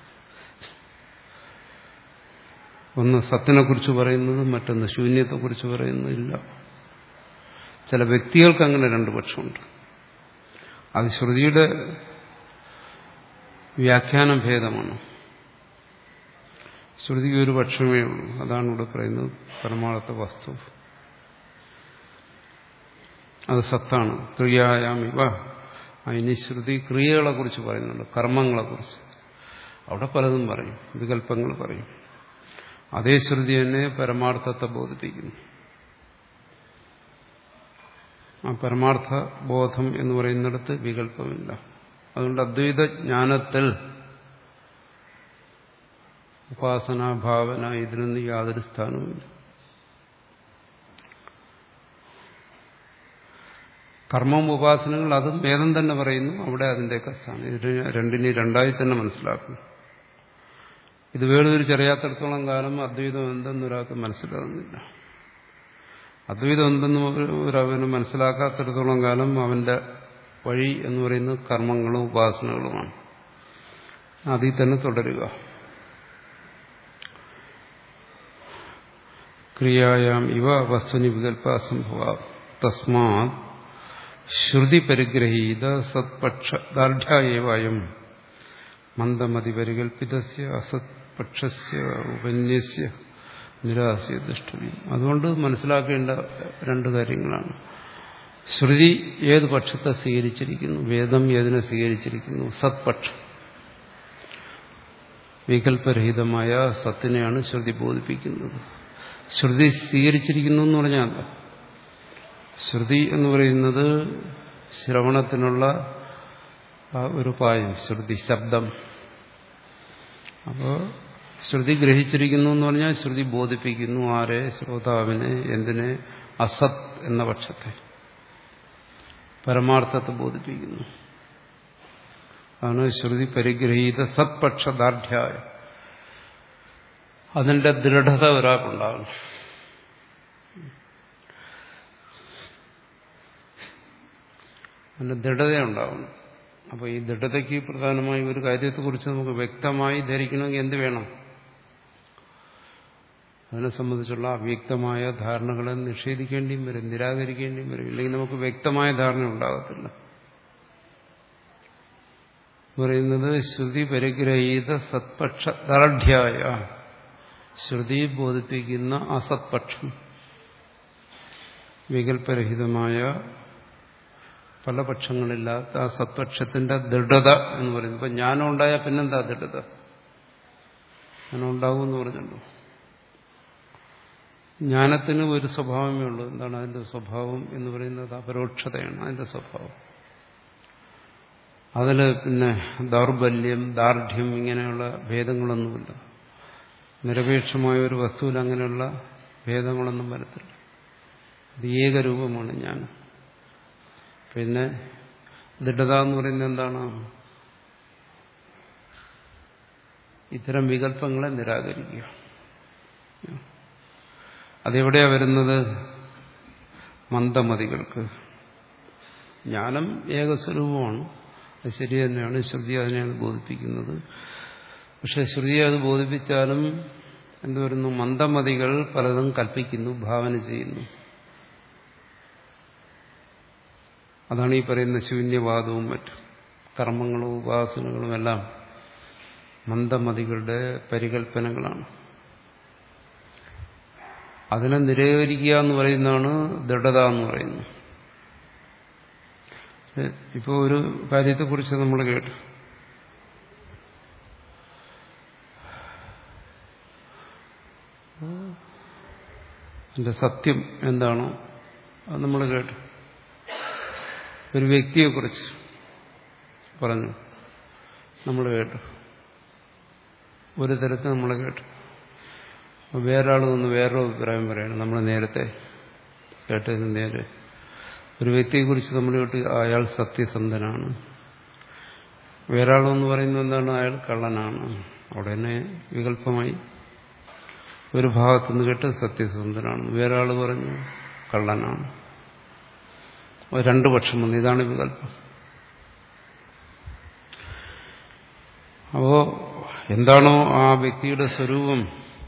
ഒന്ന് സത്തിനെക്കുറിച്ച് പറയുന്നത് മറ്റൊന്ന് ശൂന്യത്തെക്കുറിച്ച് പറയുന്നതില്ല ചില വ്യക്തികൾക്ക് അങ്ങനെ രണ്ടു പക്ഷമുണ്ട് അത് ശ്രുതിയുടെ വ്യാഖ്യാനം ഭേദമാണ് ശ്രുതിക്ക് ഒരു പക്ഷമേ ഉള്ളൂ അതാണ് ഇവിടെ പറയുന്നത് പരമാർത്ഥ വസ്തു അത് സത്താണ് ക്രിയായാം ഇവ അതിന് ശ്രുതി ക്രിയകളെ കുറിച്ച് പറയുന്നുണ്ട് കർമ്മങ്ങളെക്കുറിച്ച് അവിടെ പലതും പറയും വികല്പങ്ങൾ പറയും അതേ ശ്രുതി തന്നെ പരമാർത്ഥത്തെ ബോധിപ്പിക്കുന്നു ആ പരമാർത്ഥ ബോധം എന്ന് പറയുന്നിടത്ത് വികല്പമില്ല അതുകൊണ്ട് അദ്വൈത ജ്ഞാനത്തിൽ ഉപാസന ഭാവന ഇതിനൊന്നും യാതൊരു സ്ഥാനവുമില്ല കർമ്മം ഉപാസനകൾ അതും വേദം തന്നെ പറയുന്നു അവിടെ അതിൻ്റെയൊക്കെ സ്ഥാനം ഇതിന് രണ്ടിനെ രണ്ടായി തന്നെ മനസ്സിലാക്കുന്നു ഇത് വേർതിരിച്ചറിയാത്തിടത്തോളം കാലം അദ്വൈതം എന്തെന്നൊരാൾക്ക് മനസ്സിലാകുന്നില്ല അദ്വൈതം എന്തെന്ന് ഒരവന് മനസ്സിലാക്കാത്തിടത്തോളം കാലം അവന്റെ വഴി എന്ന് പറയുന്നത് കർമ്മങ്ങളും ഉപാസനകളുമാണ് അതിൽ തന്നെ തുടരുക ക്രിയായാം ഇവ വസ്തുനി വികല്പ അസംഭവ തസ്മാ ശ്രുതി പരിഗ്രഹീത സത്പക്ഷദാർഢ്യം മന്ദമതി പരികൽപ്പിതസ്യ അസത്പക്ഷസ്യ ഉപന്യസ്യ നിരാസ്യ ദുഷ്ടമി അതുകൊണ്ട് മനസ്സിലാക്കേണ്ട രണ്ട് കാര്യങ്ങളാണ് ശ്രുതി ഏത് പക്ഷത്തെ സ്വീകരിച്ചിരിക്കുന്നു വേദം ഏതിനെ സ്വീകരിച്ചിരിക്കുന്നു സത്പക്ഷം വികല്പരഹിതമായ സത്തിനെയാണ് ശ്രുതി ബോധിപ്പിക്കുന്നത് ശ്രുതി സ്വീകരിച്ചിരിക്കുന്നു എന്ന് പറഞ്ഞാൽ എന്താ ശ്രുതി എന്ന് പറയുന്നത് ശ്രവണത്തിനുള്ള ഒരു ഉപായം ശ്രുതി ശബ്ദം അപ്പോൾ ശ്രുതി ഗ്രഹിച്ചിരിക്കുന്നു എന്ന് പറഞ്ഞാൽ ശ്രുതി ബോധിപ്പിക്കുന്നു ആരെ ശ്രോതാവിനെ എന്തിനെ അസത് എന്ന പക്ഷത്തെ പരമാർത്ഥത്തെ ബോധിപ്പിക്കുന്നു അതാണ് ശ്രുതി പരിഗ്രഹീത സത്പക്ഷദാർഢ്യായ അതിന്റെ ദൃഢത ഒരാൾക്കുണ്ടാകും അതിന്റെ ദൃഢതയുണ്ടാവണം അപ്പോൾ ഈ ദൃഢതയ്ക്ക് പ്രധാനമായി ഒരു കാര്യത്തെക്കുറിച്ച് നമുക്ക് വ്യക്തമായി ധരിക്കണമെങ്കിൽ എന്ത് വേണം അതിനെ സംബന്ധിച്ചുള്ള അവ്യക്തമായ ധാരണകളെ നിഷേധിക്കേണ്ടിയും വരും നിരാകരിക്കേണ്ടിയും വരും ഇല്ലെങ്കിൽ നമുക്ക് വ്യക്തമായ ധാരണ ഉണ്ടാകത്തില്ല പറയുന്നത് ശ്രുതി പരിഗ്രഹീത സത്പക്ഷ ദാർഢ്യായ ശ്രുതി ബോധിപ്പിക്കുന്ന അസത്പക്ഷം വികല്പരഹിതമായ പല പക്ഷങ്ങളില്ലാത്ത ആ സത്പക്ഷത്തിന്റെ ദൃഢത എന്ന് പറയുന്നത് ഇപ്പൊ ജ്ഞാനം ഉണ്ടായാൽ പിന്നെന്താ ദൃഢത അങ്ങനെ ഉണ്ടാകുമെന്ന് പറഞ്ഞല്ലോ ജ്ഞാനത്തിന് ഒരു സ്വഭാവമേ ഉള്ളൂ എന്താണ് അതിന്റെ സ്വഭാവം എന്ന് പറയുന്നത് അപരോക്ഷതയാണ് അതിന്റെ സ്വഭാവം അതിൽ പിന്നെ ദൗർബല്യം ദാർഢ്യം ഇങ്ങനെയുള്ള ഭേദങ്ങളൊന്നുമില്ല നിരപേക്ഷമായ ഒരു വസ്തുവിൽ അങ്ങനെയുള്ള ഭേദങ്ങളൊന്നും വരത്തില്ല ഇത് ഏകരൂപമാണ് ഞാൻ പിന്നെ ദൃഢത എന്ന് പറയുന്നത് എന്താണ് ഇത്തരം വികല്പങ്ങളെ നിരാകരിക്കുക അതെവിടെയാ വരുന്നത് മന്ദമതികൾക്ക് ജ്ഞാനം ഏകസ്വരൂപമാണ് അത് ശരി തന്നെയാണ് ശ്രുതി അതിനെയാണ് ബോധിപ്പിക്കുന്നത് പക്ഷെ ശ്രുതി അത് ബോധിപ്പിച്ചാലും എന്ത് വരുന്നു മന്ദമതികൾ പലതും കൽപ്പിക്കുന്നു ഭാവന ചെയ്യുന്നു അതാണ് ഈ പറയുന്ന ശൂന്യവാദവും മറ്റും കർമ്മങ്ങളും ഉപാസനകളും എല്ലാം മന്ദമതികളുടെ പരികൽപ്പനകളാണ് അതിനെ നിരാകരിക്കുക എന്ന് പറയുന്നതാണ് ദൃഢത എന്ന് പറയുന്നത് ഇപ്പോൾ ഒരു കാര്യത്തെക്കുറിച്ച് നമ്മൾ കേട്ടു അതിന്റെ സത്യം എന്താണോ അത് നമ്മൾ കേട്ടു ഒരു വ്യക്തിയെക്കുറിച്ച് പറഞ്ഞു നമ്മൾ കേട്ടു ഒരു തരത്തിൽ നമ്മൾ കേട്ടു വേറൊരാൾ നിന്ന് വേറൊരു അഭിപ്രായം പറയണം നമ്മൾ നേരത്തെ കേട്ടതിന് നേരെ ഒരു വ്യക്തിയെക്കുറിച്ച് നമ്മൾ കേട്ട് അയാൾ സത്യസന്ധനാണ് വേറൊരാളെന്ന് പറയുന്നത് എന്താണ് അയാൾ കള്ളനാണ് അവിടെ തന്നെ വികല്പമായി ഒരു ഭാഗത്തുനിന്ന് കേട്ട് സത്യസന്ധനാണ് വേറൊരാൾ പറഞ്ഞു കള്ളനാണ് രണ്ടു പക്ഷം വന്നു ഇതാണ് വികല്പം അപ്പോ എന്താണോ ആ വ്യക്തിയുടെ സ്വരൂപം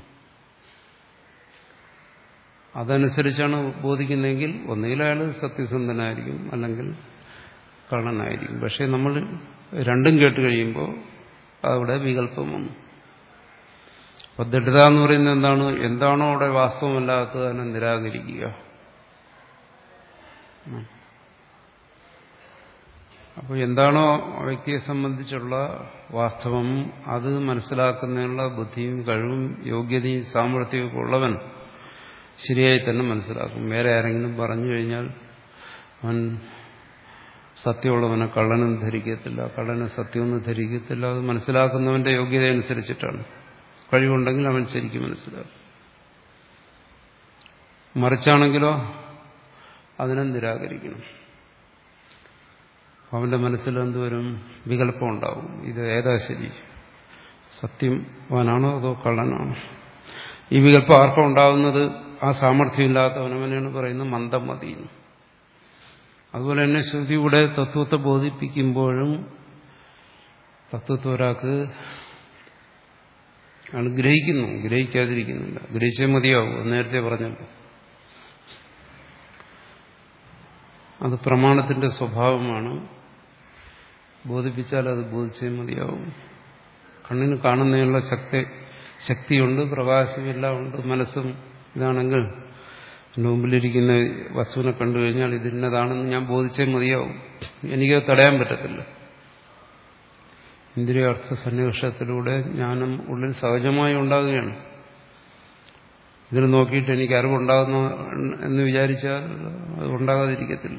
അതനുസരിച്ചാണ് ബോധിക്കുന്നതെങ്കിൽ ഒന്നുകിൽ അയാൾ സത്യസന്ധനായിരിക്കും അല്ലെങ്കിൽ കള്ളനായിരിക്കും പക്ഷെ നമ്മൾ രണ്ടും കേട്ട് കഴിയുമ്പോൾ അവിടെ വികല്പം വന്നു അപ്പൊ ദൃഢത എന്ന് പറയുന്നത് എന്താണ് എന്താണോ അവിടെ വാസ്തവമല്ലാത്തത് അതിനെ നിരാകരിക്കുക അപ്പോൾ എന്താണോ വ്യക്തിയെ സംബന്ധിച്ചുള്ള വാസ്തവം അത് മനസ്സിലാക്കുന്നതിനുള്ള ബുദ്ധിയും കഴിവും യോഗ്യതയും സാമർഥ്യവും ഒക്കെ ഉള്ളവൻ ശരിയായി തന്നെ മനസ്സിലാക്കും വേറെ ആരെങ്കിലും പറഞ്ഞു കഴിഞ്ഞാൽ അവൻ സത്യമുള്ളവനെ കള്ളനും ധരിക്കത്തില്ല കള്ളനെ സത്യമൊന്നും ധരിക്കത്തില്ല അത് മനസ്സിലാക്കുന്നവന്റെ യോഗ്യത അനുസരിച്ചിട്ടാണ് കഴിവുണ്ടെങ്കിൽ അവൻ ശരിക്കും മനസ്സിലാക്കും മറിച്ചാണെങ്കിലോ അതിനെ നിരാകരിക്കണം അവന്റെ മനസ്സിൽ എന്തുവരും വികല്പം ഉണ്ടാവും ഇത് ഏതാ ശരി സത്യം അവനാണോ അതോ കള്ളനാണോ ഈ വികല്പം ആർക്കും ഉണ്ടാകുന്നത് ആ സാമർഥ്യമില്ലാത്തവനവനാണ് പറയുന്നത് മന്ദമതി അതുപോലെ തന്നെ ശ്രുതിയുടെ തത്വത്തെ ബോധിപ്പിക്കുമ്പോഴും തത്വത്തെ ഒരാൾക്ക് ആണ് ഗ്രഹിക്കുന്നു ഗ്രഹിക്കാതിരിക്കുന്നില്ല ഗ്രഹിച്ചേ മതിയാവും നേരത്തെ പറഞ്ഞല്ലോ അത് പ്രമാണത്തിന്റെ സ്വഭാവമാണ് ബോധിപ്പിച്ചാൽ അത് ബോധിച്ചേ മതിയാവും കണ്ണിന് കാണുന്നതിനുള്ള ശക്തി ശക്തിയുണ്ട് പ്രകാശമെല്ലാം ഉണ്ട് മനസ്സും ഇതാണെങ്കിൽ എൻ്റെ മുമ്പിലിരിക്കുന്ന വസ്തുവിനെ കണ്ടു കഴിഞ്ഞാൽ ഇതിന്നതാണെന്ന് ഞാൻ ബോധിച്ചേ മതിയാവും എനിക്കത് തടയാൻ പറ്റത്തില്ല ഇന്ദ്രിയാർത്ഥ സന്നിവേഷത്തിലൂടെ ജ്ഞാനം ഉള്ളിൽ സഹജമായി ഉണ്ടാകുകയാണ് ഇതിൽ നോക്കിയിട്ട് എനിക്ക് അറിവുണ്ടാകുന്നു എന്ന് വിചാരിച്ചാൽ അത് ഉണ്ടാകാതിരിക്കത്തില്ല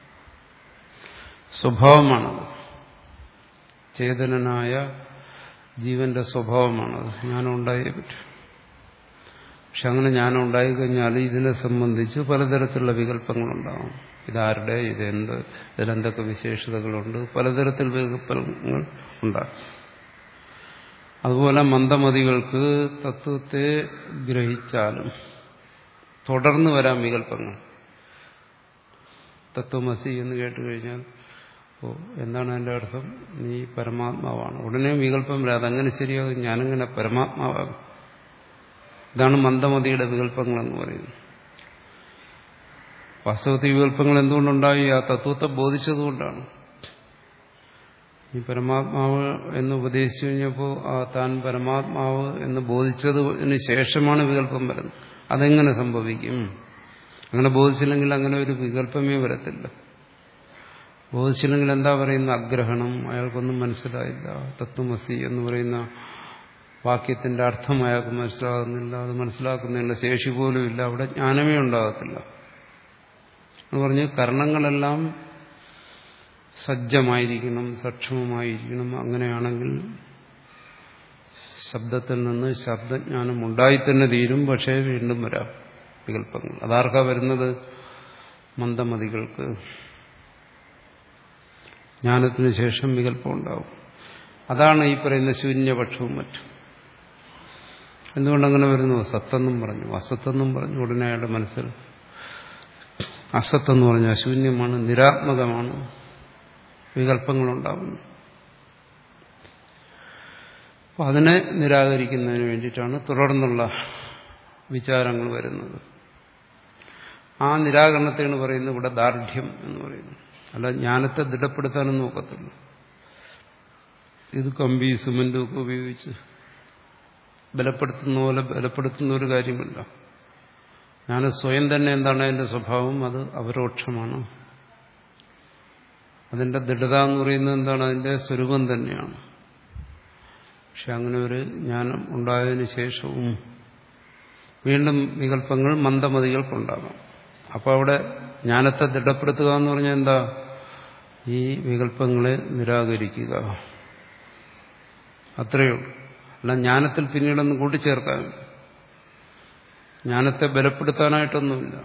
സ്വഭാവമാണത് ചേതനനായ ജീവന്റെ സ്വഭാവമാണത് ജ്ഞാനം ഉണ്ടായേ പറ്റും പക്ഷെ അങ്ങനെ ജ്ഞാനം ഉണ്ടായിക്കഴിഞ്ഞാൽ ഇതിനെ സംബന്ധിച്ച് പലതരത്തിലുള്ള വികല്പങ്ങളുണ്ടാകും ഇതാരുടെ ഇതെന്ത് ഇതിലെന്തൊക്കെ വിശേഷതകളുണ്ട് പലതരത്തിൽ വികല്പങ്ങൾ ഉണ്ടാകും അതുപോലെ മന്ദമതികൾക്ക് തത്വത്തെ ഗ്രഹിച്ചാലും തുടർന്ന് വരാൻ വികല്പങ്ങൾ തത്വമസി എന്ന് കേട്ട് കഴിഞ്ഞാൽ ഓ എന്താണ് അതിൻ്റെ അർത്ഥം നീ പരമാത്മാവാണ് ഉടനെ വികല്പം വരാതെ അതങ്ങനെ ശരിയാകും ഞാനെങ്ങനെ പരമാത്മാവാകും ഇതാണ് മന്ദമതിയുടെ വികല്പങ്ങളെന്ന് പറയുന്നത് വാസ്തവത്തിൽ വികല്പങ്ങൾ എന്തുകൊണ്ടുണ്ടായി ആ തത്വത്തെ ബോധിച്ചതുകൊണ്ടാണ് ഈ പരമാത്മാവ് എന്ന് ഉപദേശിച്ചു കഴിഞ്ഞപ്പോൾ ആ താൻ പരമാത്മാവ് എന്ന് ബോധിച്ചതിന് ശേഷമാണ് വികല്പം വരുന്നത് അതെങ്ങനെ സംഭവിക്കും അങ്ങനെ ബോധിച്ചില്ലെങ്കിൽ അങ്ങനെ ഒരു വികല്പമേ വരത്തില്ല ബോധിച്ചില്ലെങ്കിൽ എന്താ പറയുന്ന അഗ്രഹണം അയാൾക്കൊന്നും മനസ്സിലായില്ല തത്വമസി എന്ന് പറയുന്ന വാക്യത്തിന്റെ അർത്ഥം അയാൾക്ക് മനസ്സിലാകുന്നില്ല അത് മനസ്സിലാക്കുന്നതിനുള്ള ശേഷി പോലും ഇല്ല അവിടെ ജ്ഞാനമേ ഉണ്ടാകത്തില്ല എന്ന് പറഞ്ഞ് കർണങ്ങളെല്ലാം സജ്ജമായിരിക്കണം സക്ഷമമായിരിക്കണം അങ്ങനെയാണെങ്കിൽ ശബ്ദത്തിൽ നിന്ന് ശബ്ദജ്ഞാനം ഉണ്ടായി തന്നെ തീരും പക്ഷേ വീണ്ടും വരാം വികല്പങ്ങൾ അതാർക്കാ വരുന്നത് മന്ദമതികൾക്ക് ജ്ഞാനത്തിന് ശേഷം വികല്പം ഉണ്ടാവും അതാണ് ഈ പറയുന്ന ശൂന്യപക്ഷവും മറ്റും എന്തുകൊണ്ടങ്ങനെ വരുന്നു സത്തെന്നും പറഞ്ഞു അസത്തെന്നും പറഞ്ഞു ഉടനെ അയാളുടെ മനസ്സിൽ അസത്തെന്ന് പറഞ്ഞാൽ ശൂന്യമാണ് നിരാത്മകമാണ് വികല്പങ്ങളുണ്ടാകുന്നു അപ്പം അതിനെ നിരാകരിക്കുന്നതിന് വേണ്ടിയിട്ടാണ് തുടർന്നുള്ള വിചാരങ്ങൾ വരുന്നത് ആ നിരാകരണത്തെയാണ് പറയുന്നത് ഇവിടെ ദാർഢ്യം എന്ന് പറയുന്നത് അല്ല ജ്ഞാനത്തെ ദൃഢപ്പെടുത്താനൊന്നും നോക്കത്തില്ല ഇത് കമ്പി സിമന്റും ഒക്കെ ഉപയോഗിച്ച് ബലപ്പെടുത്തുന്ന പോലെ ബലപ്പെടുത്തുന്ന ഒരു കാര്യമല്ല ഞാൻ സ്വയം തന്നെ എന്താണ് അതിന്റെ സ്വഭാവം അത് അപരോക്ഷമാണ് അതിന്റെ ദൃഢത എന്ന് പറയുന്നത് എന്താണ് അതിന്റെ സ്വരൂപം തന്നെയാണ് പക്ഷെ അങ്ങനെ ഒരു ജ്ഞാനം ഉണ്ടായതിനു ശേഷവും വീണ്ടും വികല്പങ്ങൾ മന്ദമതികൾക്കുണ്ടാകാം അപ്പോൾ അവിടെ ജ്ഞാനത്തെ ദൃഢപ്പെടുത്തുക എന്ന് പറഞ്ഞാൽ എന്താ ഈ വികല്പങ്ങളെ നിരാകരിക്കുക അത്രയേ ഉള്ളൂ അല്ല ജ്ഞാനത്തിൽ പിന്നീടൊന്നും കൂട്ടിച്ചേർക്കാൻ ജ്ഞാനത്തെ ബലപ്പെടുത്താനായിട്ടൊന്നുമില്ല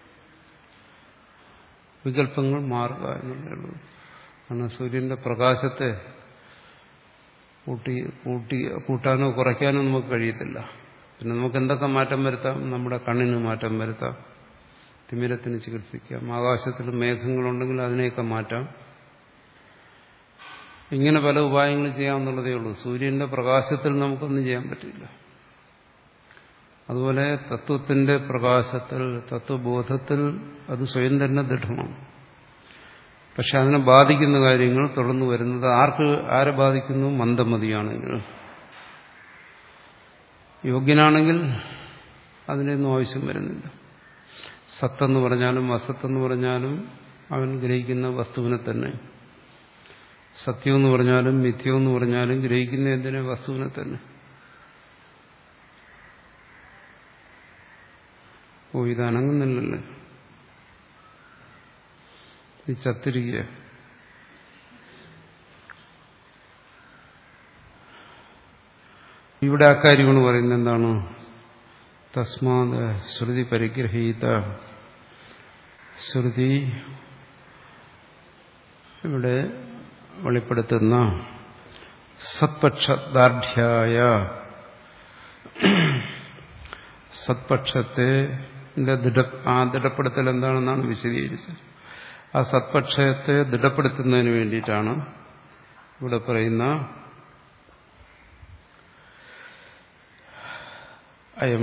വികല്പങ്ങൾ മാറുക എന്നുള്ളേ ഉള്ളൂ കാരണം സൂര്യന്റെ പ്രകാശത്തെ കൂട്ടി കൂട്ടി കൂട്ടാനോ കുറയ്ക്കാനോ നമുക്ക് കഴിയത്തില്ല പിന്നെ നമുക്ക് എന്തൊക്കെ മാറ്റം വരുത്താം നമ്മുടെ കണ്ണിന് മാറ്റം വരുത്താം തിമിരത്തിന് ചികിത്സിക്കാം ആകാശത്തിൽ മേഘങ്ങളുണ്ടെങ്കിൽ അതിനെയൊക്കെ മാറ്റാം ഇങ്ങനെ പല ഉപായങ്ങൾ ചെയ്യാമെന്നുള്ളതേ ഉള്ളൂ സൂര്യന്റെ പ്രകാശത്തിൽ നമുക്കൊന്നും ചെയ്യാൻ പറ്റില്ല അതുപോലെ തത്വത്തിന്റെ പ്രകാശത്തിൽ തത്വബോധത്തിൽ അത് സ്വയം തന്നെ ദൃഢമാണ് പക്ഷെ അതിനെ ബാധിക്കുന്ന കാര്യങ്ങൾ തുടർന്ന് വരുന്നത് ആർക്ക് ആരെ ബാധിക്കുന്നു മന്ദമതിയാണെങ്കിൽ യോഗ്യനാണെങ്കിൽ അതിനൊന്നും ആവശ്യം വരുന്നില്ല സത്തെന്ന് പറഞ്ഞാലും അസത്തെന്ന് പറഞ്ഞാലും അവൻ ഗ്രഹിക്കുന്ന വസ്തുവിനെ തന്നെ സത്യമെന്ന് പറഞ്ഞാലും മിഥ്യമെന്ന് പറഞ്ഞാലും ഗ്രഹിക്കുന്ന എന്തിനെ വസ്തുവിനെ തന്നെ ഓ ഇത് അനങ്ങുന്നില്ലല്ലോ ഈ ചത്തിരിക്കുക ഇവിടെ അക്കാര്യമാണ് പറയുന്നത് എന്താണ് തസ്മാത് ശ്രുതി പരിഗ്രഹീത ശ്രുതി ഇവിടെ വെളിപ്പെടുത്തുന്ന സത്പക്ഷദാർഢ്യായ സത്പക്ഷത്തെ ദൃഢ ആ ദൃഢപ്പെടുത്തൽ എന്താണെന്നാണ് വിശദീകരിച്ചത് ആ സത്പക്ഷത്തെ ദൃഢപ്പെടുത്തുന്നതിന് വേണ്ടിയിട്ടാണ് ഇവിടെ പറയുന്ന അയം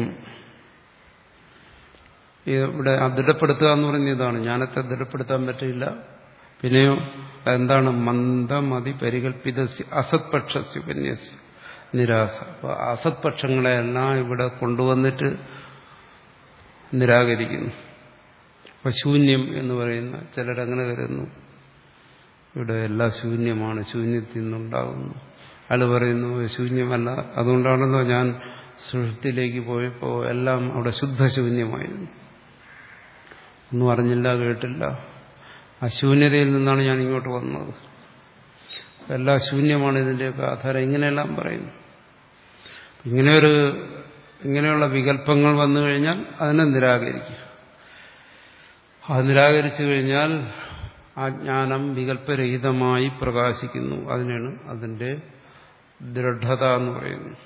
ഇവിടെ ആ ദൃഢപ്പെടുത്തുക എന്ന് പറയുന്നത് ഇതാണ് ജ്ഞാനത്തെ ദൃഢപ്പെടുത്താൻ പറ്റില്ല പിന്നെയോ എന്താണ് മന്ദമതി പരികൽപ്പിത അസത്പക്ഷസ്യ ഉപന്യാസ നിരാസ അപ്പൊ അസത്പക്ഷങ്ങളെല്ലാം ഇവിടെ കൊണ്ടുവന്നിട്ട് നിരാകരിക്കുന്നു അപ്പൊ ശൂന്യം എന്ന് പറയുന്ന ചിലരങ്ങനെ കരുതുന്നു ഇവിടെ എല്ലാം ശൂന്യമാണ് ശൂന്യത്തിൽ നിന്നുണ്ടാകുന്നു അയാൾ പറയുന്നു ശൂന്യമല്ല അതുകൊണ്ടാണല്ലോ ഞാൻ സുഷൃത്തിലേക്ക് പോയപ്പോൾ എല്ലാം അവിടെ ശുദ്ധശൂന്യമായിരുന്നു ഒന്നും അറിഞ്ഞില്ല കേട്ടില്ല ആ ശൂന്യതയിൽ നിന്നാണ് ഞാൻ ഇങ്ങോട്ട് വന്നത് എല്ലാം ശൂന്യമാണ് ഇതിൻ്റെയൊക്കെ ആധാരം ഇങ്ങനെയെല്ലാം പറയുന്നു ഇങ്ങനെയൊരു ഇങ്ങനെയുള്ള വികല്പങ്ങൾ വന്നു കഴിഞ്ഞാൽ അതിനെ നിരാകരിക്കുക അത് നിരാകരിച്ചു കഴിഞ്ഞാൽ ആ ജ്ഞാനം വികല്പരഹിതമായി പ്രകാശിക്കുന്നു അതിനാണ് അതിന്റെ ദൃഢത എന്ന് പറയുന്നത്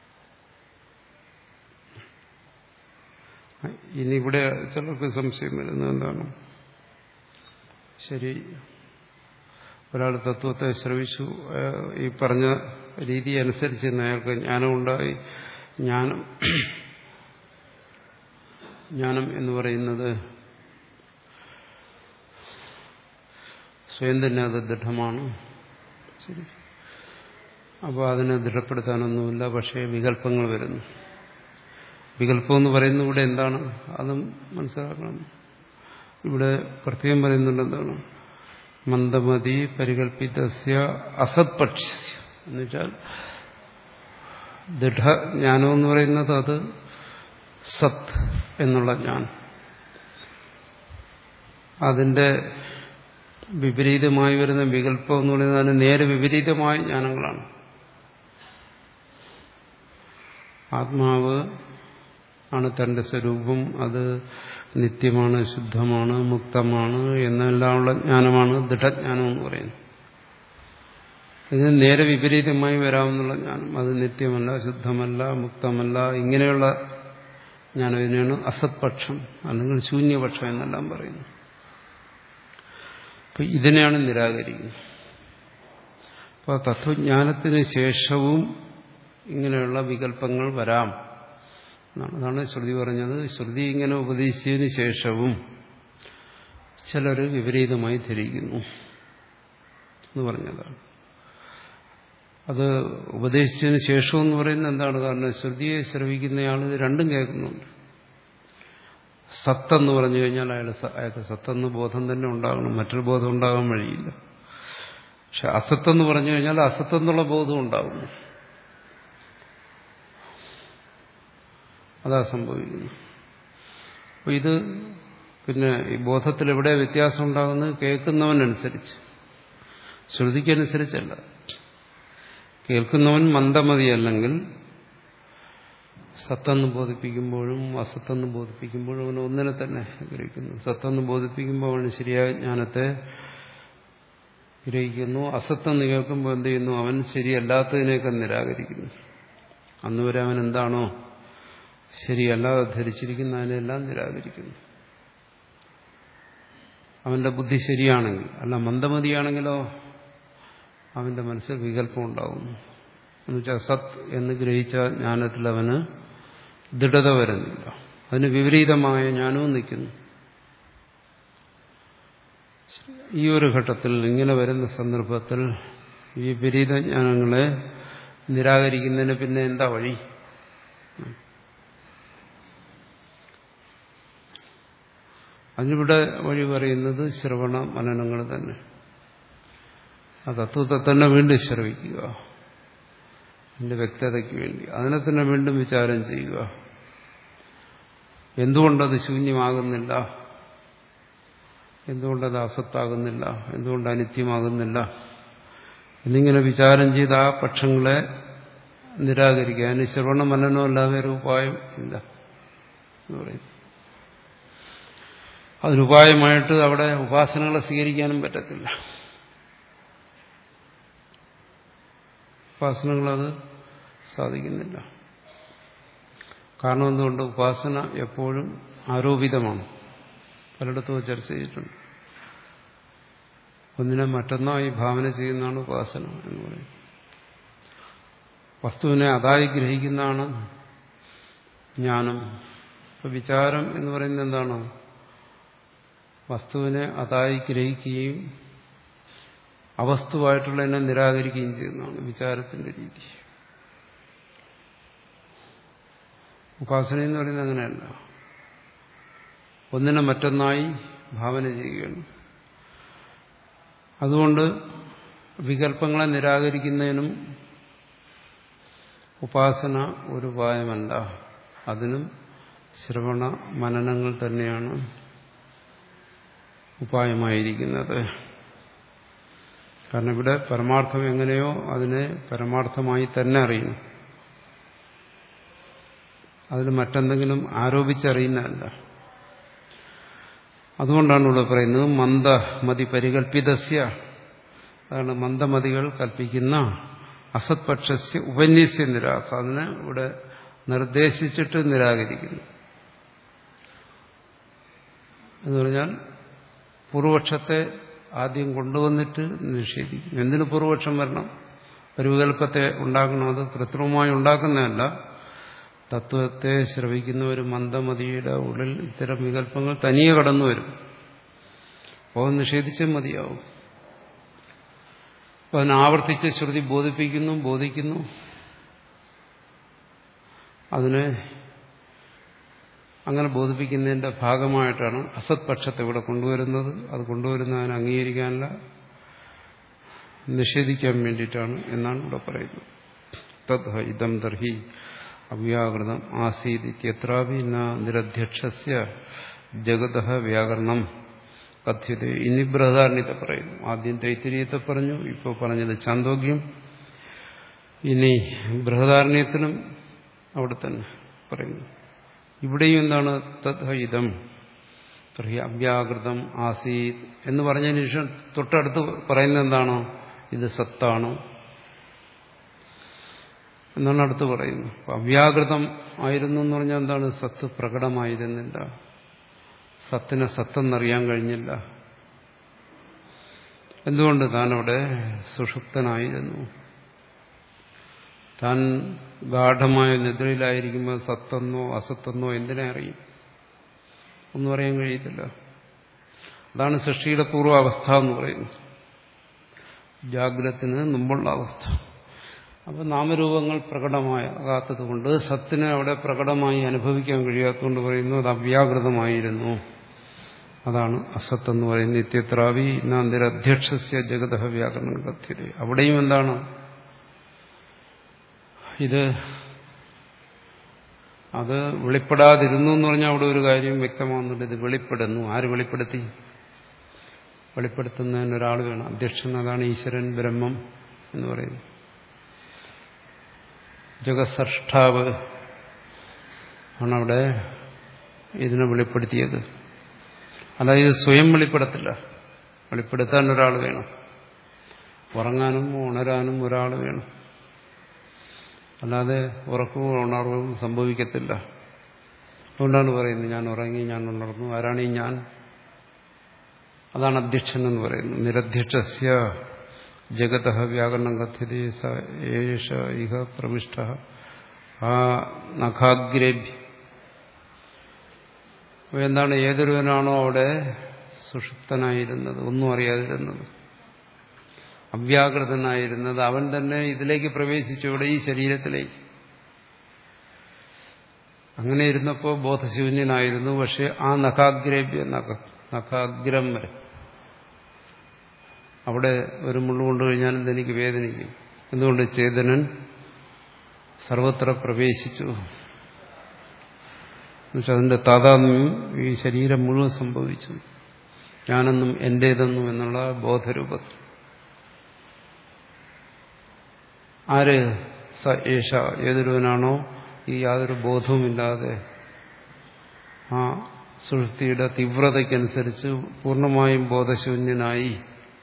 ഇനി ഇവിടെ ചിലർക്ക് സംശയം വരുന്നത് എന്താണ് ശരി ഒരാൾ തത്വത്തെ ശ്രവിച്ചു ഈ പറഞ്ഞ രീതി അനുസരിച്ച് അയാൾക്ക് ജ്ഞാനമുണ്ടായി ജ്ഞാനം ജ്ഞാനം എന്ന് പറയുന്നത് സ്വയം തന്നെ അത് ദൃഢമാണ് ശരി അപ്പോൾ അതിനെ ദൃഢപ്പെടുത്താനൊന്നുമില്ല പക്ഷേ വികല്പങ്ങൾ വരുന്നു വികല്പം എന്ന് പറയുന്നത് ഇവിടെ എന്താണ് അതും മനസ്സിലാക്കണം ഇവിടെ പ്രത്യേകം പറയുന്നുണ്ട് എന്താണ് മന്ദമതി പരികൽപ്പിതസ്യ അസത്പക്ഷ എന്നുവെച്ചാൽ ദൃഢജ്ഞാനം എന്ന് പറയുന്നത് അത് സത്ത് എന്നുള്ള ജ്ഞാനം അതിന്റെ വിപരീതമായി വരുന്ന വികല്പം എന്ന് പറയുന്നത് അതിന് നേരെ വിപരീതമായ ജ്ഞാനങ്ങളാണ് ആത്മാവ് ആണ് തന്റെ സ്വരൂപം അത് നിത്യമാണ് ശുദ്ധമാണ് മുക്തമാണ് എന്നെല്ലാമുള്ള ജ്ഞാനമാണ് ദൃഢജ്ഞാനം എന്ന് പറയുന്നത് ഇതിന് നേരെ വിപരീതമായി വരാമെന്നുള്ള ജ്ഞാനം അത് നിത്യമല്ല ശുദ്ധമല്ല മുക്തമല്ല ഇങ്ങനെയുള്ള ജ്ഞാനം ഇതിനെയാണ് അസത്പക്ഷം അല്ലെങ്കിൽ ശൂന്യപക്ഷം എന്നെല്ലാം പറയുന്നു അപ്പൊ ഇതിനെയാണ് നിരാകരിക്കുന്നത് അപ്പോൾ തത്വജ്ഞാനത്തിന് ശേഷവും ഇങ്ങനെയുള്ള വികല്പങ്ങൾ വരാം അതാണ് ശ്രുതി പറഞ്ഞത് ശ്രുതി ഇങ്ങനെ ഉപദേശിച്ചതിന് ശേഷവും ചിലർ വിപരീതമായി ധരിക്കുന്നു എന്ന് പറഞ്ഞതാണ് അത് ഉപദേശിച്ചതിന് ശേഷം എന്ന് പറയുന്നത് എന്താണ് കാരണം ശ്രുതിയെ ശ്രവിക്കുന്നയാൾ ഇത് രണ്ടും കേൾക്കുന്നുണ്ട് സത്തെന്ന് പറഞ്ഞു കഴിഞ്ഞാൽ അയാൾ അയാൾക്ക് സത്തെന്ന് ബോധം തന്നെ ഉണ്ടാകണം മറ്റൊരു ബോധം ഉണ്ടാകാൻ വഴിയില്ല പക്ഷെ അസത്തെന്ന് പറഞ്ഞു കഴിഞ്ഞാൽ അസത്തെന്നുള്ള ബോധം ഉണ്ടാകുന്നു അതാ സംഭവിക്കുന്നു അപ്പൊ ഇത് പിന്നെ ഈ ബോധത്തിൽ എവിടെ വ്യത്യാസം ഉണ്ടാകുന്നത് കേൾക്കുന്നവനനുസരിച്ച് ശ്രുതിക്കനുസരിച്ചല്ല കേൾക്കുന്നവൻ മന്ദമതിയല്ലെങ്കിൽ സത്തെന്ന് ബോധിപ്പിക്കുമ്പോഴും അസത്തെന്ന് ബോധിപ്പിക്കുമ്പോഴും അവൻ ഒന്നിനെ തന്നെ ഗ്രഹിക്കുന്നു സത്തെന്ന് ബോധിപ്പിക്കുമ്പോൾ അവന് ശരിയായ ജ്ഞാനത്തെ ഗ്രഹിക്കുന്നു അസത്തെന്ന് കേൾക്കുമ്പോൾ എന്ത് ചെയ്യുന്നു അവൻ ശരിയല്ലാത്തതിനെയൊക്കെ നിരാകരിക്കുന്നു അന്ന് വരെ അവൻ എന്താണോ ശരിയല്ലാതെ ധരിച്ചിരിക്കുന്ന അതിനെല്ലാം നിരാകരിക്കുന്നു അവന്റെ ബുദ്ധി ശരിയാണെങ്കിൽ അല്ല മന്ദമതിയാണെങ്കിലോ അവന്റെ മനസ്സിൽ വികല്പം ഉണ്ടാകുന്നു എന്നുവെച്ചാൽ സത് എന്ന് ഗ്രഹിച്ച ജ്ഞാനത്തിൽ അവന് ദൃഢത വരുന്നില്ല അതിന് വിപരീതമായ ജ്ഞാനവും നിൽക്കുന്നു ഈ ഒരു ഘട്ടത്തിൽ ഇങ്ങനെ വരുന്ന സന്ദർഭത്തിൽ ഈ വിപരീത ജ്ഞാനങ്ങളെ നിരാകരിക്കുന്നതിന് പിന്നെ എന്താ വഴി അതിനിവിടെ വഴി പറയുന്നത് ശ്രവണ മനനങ്ങൾ തന്നെ ആ തത്വത്തെ തന്നെ വീണ്ടും ശ്രവിക്കുക അതിന്റെ വ്യക്തതയ്ക്ക് വേണ്ടി അതിനെ തന്നെ വീണ്ടും വിചാരം ചെയ്യുക എന്തുകൊണ്ടത് ശൂന്യമാകുന്നില്ല എന്തുകൊണ്ടത് അസത്താകുന്നില്ല എന്തുകൊണ്ട് അനിത്യമാകുന്നില്ല എന്നിങ്ങനെ വിചാരം ചെയ്ത് ആ പക്ഷങ്ങളെ നിരാകരിക്കുക അതിന് ശ്രവണ മനനമല്ലാതെ ഒരു ഉപായം ഇല്ല എന്ന് പറയും അതിനുപായമായിട്ട് അവിടെ ഉപാസനകളെ സ്വീകരിക്കാനും പറ്റത്തില്ല ഉപാസനകളത് സാധിക്കുന്നില്ല കാരണം എന്തുകൊണ്ട് ഉപാസന എപ്പോഴും ആരോപിതമാണ് പലയിടത്തും ചർച്ച ചെയ്തിട്ടുണ്ട് ഒന്നിനെ മറ്റൊന്നായി ഭാവന ചെയ്യുന്നതാണ് ഉപാസന എന്ന് പറയും വസ്തുവിനെ അതായി ഗ്രഹിക്കുന്നതാണ് ജ്ഞാനം ഇപ്പൊ വിചാരം എന്ന് പറയുന്നത് എന്താണ് വസ്തുവിനെ അതായി ഗ്രഹിക്കുകയും അവസ്തുവായിട്ടുള്ളതിനെ നിരാകരിക്കുകയും ചെയ്യുന്നതാണ് വിചാരത്തിന്റെ രീതി ഉപാസന എന്ന് പറയുന്നത് അങ്ങനെയല്ല ഒന്നിനെ മറ്റൊന്നായി ഭാവന ചെയ്യുകയാണ് അതുകൊണ്ട് വികല്പങ്ങളെ നിരാകരിക്കുന്നതിനും ഉപാസന ഒരു ഉപായമല്ല അതിനും ശ്രവണ മനനങ്ങൾ തന്നെയാണ് ഉപായമായിരിക്കുന്നത് കാരണം ഇവിടെ പരമാർത്ഥം എങ്ങനെയോ അതിനെ പരമാർത്ഥമായി തന്നെ അറിയുന്നു അതിന് മറ്റെന്തെങ്കിലും ആരോപിച്ചറിയുന്നതല്ല അതുകൊണ്ടാണ് ഇവിടെ പറയുന്നത് മന്ദമതി പരികൽപ്പിതസ്യ അതാണ് മന്ദമതികൾ കൽപ്പിക്കുന്ന അസത്പക്ഷസ്യ ഉപന്യസ്യ നിരാസ അതിനെ ഇവിടെ നിർദ്ദേശിച്ചിട്ട് നിരാകരിക്കുന്നു എന്ന് പറഞ്ഞാൽ പൂർവപക്ഷത്തെ ആദ്യം കൊണ്ടുവന്നിട്ട് നിഷേധിക്കും എന്തിനു പൂർവപക്ഷം വരണം ഒരു വികല്പത്തെ ഉണ്ടാക്കണം അത് കൃത്രിമമായി ഉണ്ടാക്കുന്നതല്ല തത്വത്തെ ശ്രവിക്കുന്ന ഒരു മന്ദമതിയുടെ ഉള്ളിൽ ഇത്തരം വികല്പങ്ങൾ തനിയെ കടന്നു വരും അപ്പോൾ നിഷേധിച്ചേ മതിയാവും അപ്പോൾ അതിനെ ആവർത്തിച്ച് ശ്രുതി ബോധിപ്പിക്കുന്നു ബോധിക്കുന്നു അതിനെ അങ്ങനെ ബോധിപ്പിക്കുന്നതിന്റെ ഭാഗമായിട്ടാണ് അസത് പക്ഷത്തെ ഇവിടെ കൊണ്ടുവരുന്നത് അത് കൊണ്ടുവരുന്നതിന് അംഗീകരിക്കാനല്ല നിഷേധിക്കാൻ വേണ്ടിയിട്ടാണ് എന്നാണ് ഇവിടെ പറയുന്നത് തത് ഇതം തർഹി അവ്യാകൃതം ആസീത് ഇത്യത്രാപി ന നിരധ്യക്ഷസ്യ ജഗത വ്യാകരണം കഥ്യത ഇനി ബൃഹദാരണ്യത്തെ പറയുന്നു ആദ്യം തൈത്തിരീയത്തെ പറഞ്ഞു ഇപ്പോൾ പറഞ്ഞത് ചാന്തോഗ്യം ഇനി ബൃഹദാരണ്യത്തിലും അവിടെ തന്നെ പറയുന്നു ഇവിടെയും എന്താണ് തദ്ഹിതം തർഹി അവ്യാകൃതം ആസീത് എന്ന് പറഞ്ഞതിന് ശേഷം തൊട്ടടുത്ത് പറയുന്നത് എന്താണോ ഇത് സത്താണ് എന്നാണ് അടുത്ത് പറയുന്നത് അവ്യാകൃതം ആയിരുന്നു എന്ന് പറഞ്ഞാൽ എന്താണ് സത്ത് പ്രകടമായിരുന്നില്ല സത്തിനെ സത്തെന്നറിയാൻ കഴിഞ്ഞില്ല എന്തുകൊണ്ട് താൻ അവിടെ സുഷുപ്തനായിരുന്നു താൻ ഗാഠമായ നിദ്രയിലായിരിക്കുമ്പോൾ സത്തെന്നോ അസത്തെന്നോ എന്തിനെ അറിയും ഒന്നും അറിയാൻ കഴിയത്തില്ല അതാണ് സൃഷ്ടിയുടെ പൂർവാവസ്ഥ എന്ന് പറയുന്നത് ജാഗ്രതത്തിന് മുമ്പുള്ള അവസ്ഥ അപ്പം നാമരൂപങ്ങൾ പ്രകടമാകാത്തത് കൊണ്ട് സത്തിനെ അവിടെ പ്രകടമായി അനുഭവിക്കാൻ കഴിയാത്തതുകൊണ്ട് പറയുന്നു അത് അവ്യാകൃതമായിരുന്നു അതാണ് അസത്ത് എന്ന് പറയുന്നത് നിത്യത്രാവി നാന്തിരധ്യക്ഷസ്യ ജഗത വ്യാകരണം കഥ്യത അവിടെയും എന്താണ് ഇത് അത് വെളിപ്പെടാതിരുന്നു എന്ന് പറഞ്ഞാൽ അവിടെ ഒരു കാര്യം വ്യക്തമാകുന്നുണ്ട് ഇത് വെളിപ്പെടുന്നു ആര് വെളിപ്പെടുത്തി വെളിപ്പെടുത്തുന്നതിന് ഒരാൾ വേണം അധ്യക്ഷൻ അതാണ് ഈശ്വരൻ ബ്രഹ്മം എന്ന് പറയുന്നത് ജഗസൃഷ്ടാവ് ആണവിടെ ഇതിനെ വെളിപ്പെടുത്തിയത് അതായത് സ്വയം വെളിപ്പെടുത്തില്ല വെളിപ്പെടുത്താൻ ഒരാൾ വേണം ഉറങ്ങാനും ഉണരാനും ഒരാൾ വേണം അല്ലാതെ ഉറക്കവും ഉണർവും സംഭവിക്കത്തില്ല അതുകൊണ്ടാണ് പറയുന്നത് ഞാൻ ഉറങ്ങി ഞാൻ ഉണർന്നു ആരാണ് ഈ ഞാൻ അതാണ് അധ്യക്ഷൻ എന്ന് പറയുന്നത് നിരധ്യക്ഷസ്യ ജഗത വ്യാകരണം കഥ്യതേ സേഷ ഇഹ പ്രവിഷ്ട ആ നഖാഗ്രേഭ്യ എന്താണ് ഏതൊരുവനാണോ അവിടെ സുഷുപ്തനായിരുന്നത് ഒന്നും അറിയാതിരുന്നത് അവ്യാകൃതനായിരുന്നത് അവൻ തന്നെ ഇതിലേക്ക് പ്രവേശിച്ചു ഇവിടെ ഈ ശരീരത്തിലേക്ക് അങ്ങനെ ഇരുന്നപ്പോൾ ബോധശൂന്യനായിരുന്നു പക്ഷെ ആ നഖാഗ്രേഭ്യ നഖ നഖാഗ്രം വരെ അവിടെ ഒരു മുള്ളു കൊണ്ടു കഴിഞ്ഞാലും എനിക്ക് വേദനിക്കും എന്തുകൊണ്ട് ചേതനൻ സർവത്ര പ്രവേശിച്ചു എന്നുവെച്ചാൽ അതിന്റെ താതാത്മ്യം ഈ ശരീരം മുഴുവൻ സംഭവിച്ചു ഞാനെന്നും എന്റേതെന്നും എന്നുള്ള ബോധരൂപത്തിൽ ആര് സ ഏഷ ഏതൊരുവനാണോ ഈ യാതൊരു ബോധവുമില്ലാതെ ആ സുഷ്ടിയുടെ തീവ്രതയ്ക്കനുസരിച്ച് പൂർണ്ണമായും ബോധശൂന്യനായി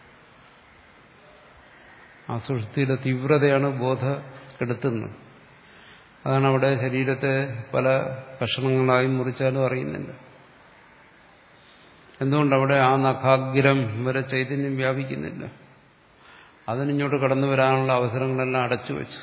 ആ സുഷ്ടിയുടെ തീവ്രതയാണ് ബോധ കെടുത്തുന്നത് അതാണ് അവിടെ ശരീരത്തെ പല കഷണങ്ങളായി മുറിച്ചാലും അറിയുന്നില്ല എന്തുകൊണ്ട് അവിടെ ആ നഖാഗ്രം വരെ ചൈതന്യം വ്യാപിക്കുന്നില്ല അതിനിങ്ങോട്ട് കടന്നു വരാനുള്ള അവസരങ്ങളെല്ലാം അടച്ചു വെച്ചു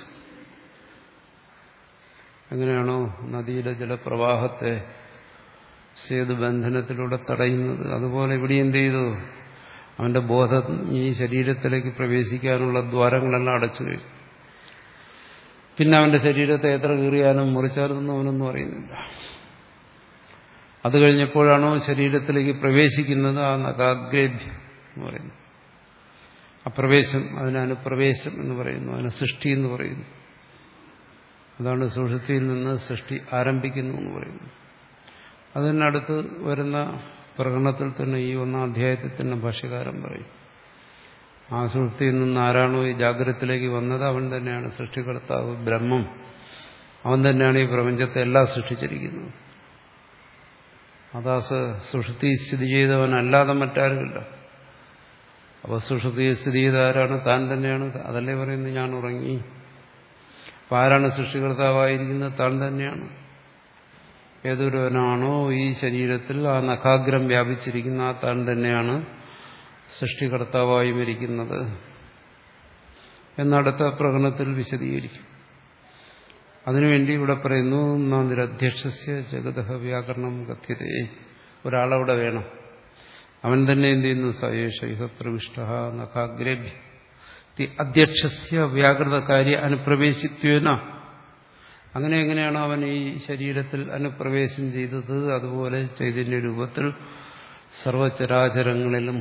എങ്ങനെയാണോ നദിയിലെ ജലപ്രവാഹത്തെ സേതുബന്ധനത്തിലൂടെ തടയുന്നത് അതുപോലെ ഇവിടെ എന്ത് ചെയ്തു അവന്റെ ബോധം ഈ ശരീരത്തിലേക്ക് പ്രവേശിക്കാനുള്ള ദ്വാരങ്ങളെല്ലാം അടച്ചു കഴിഞ്ഞു പിന്നെ അവന്റെ ശരീരത്തെ എത്ര കീറിയാലും മുറിച്ചാലൊന്നും അവനൊന്നും അറിയുന്നില്ല അത് കഴിഞ്ഞപ്പോഴാണോ ശരീരത്തിലേക്ക് പ്രവേശിക്കുന്നത് ആ നഖാഗ്രേഭ്യം എന്ന് പറയുന്നു അപ്രവേശം അതിന് അനുപ്രവേശം എന്ന് പറയുന്നു അതിന് സൃഷ്ടി എന്ന് പറയുന്നു അതാണ് സുഷൃത്തിയിൽ നിന്ന് സൃഷ്ടി ആരംഭിക്കുന്നു എന്ന് പറയുന്നു അതിനടുത്ത് വരുന്ന പ്രകടനത്തിൽ തന്നെ ഈ ഒന്നാം അധ്യായത്തിൽ തന്നെ ഭാഷ്യകാരൻ പറയും ആ സുഷൃത്തിയിൽ നിന്ന് ആരാണോ ഈ ജാഗ്രതത്തിലേക്ക് വന്നത് അവൻ തന്നെയാണ് സൃഷ്ടികർത്താവ് ബ്രഹ്മം അവൻ തന്നെയാണ് ഈ പ്രപഞ്ചത്തെ എല്ലാം സൃഷ്ടിച്ചിരിക്കുന്നത് അതാ സുഷൃത്തി സ്ഥിതി ചെയ്തവനല്ലാതെ മറ്റാരുമില്ല അപ്പൊ സുഷൃത്തിയെ സ്ഥിതി ചെയ്ത ആരാണ് താൻ തന്നെയാണ് അതല്ലേ പറയുന്നത് ഞാൻ ഉറങ്ങി അപ്പൊ ആരാണ് സൃഷ്ടികർത്താവായിരിക്കുന്നത് താൻ തന്നെയാണ് ഏതൊരുവനാണോ ഈ ശരീരത്തിൽ ആ നഖാഗ്രം വ്യാപിച്ചിരിക്കുന്ന ആ താൻ തന്നെയാണ് സൃഷ്ടികർത്താവായും ഇരിക്കുന്നത് എന്നടുത്ത പ്രകടനത്തിൽ വിശദീകരിക്കും അതിനുവേണ്ടി ഇവിടെ പറയുന്നു നിരധ്യക്ഷസ്യ ജഗത വ്യാകരണം കഥ്യതേ ഒരാളവിടെ വേണം അവൻ തന്നെ എന്ത് ചെയ്യുന്നു സയേഷ ഇഹ പ്രവിഷ്ട നഖാഗ്രേഭ്യ അധ്യക്ഷസ്യ വ്യാകൃതകാര്യ അനുപ്രവേശിത്വേന അങ്ങനെ എങ്ങനെയാണ് അവൻ ഈ ശരീരത്തിൽ അനുപ്രവേശം ചെയ്തത് അതുപോലെ ചൈതന്യ രൂപത്തിൽ സർവചരാചരങ്ങളിലും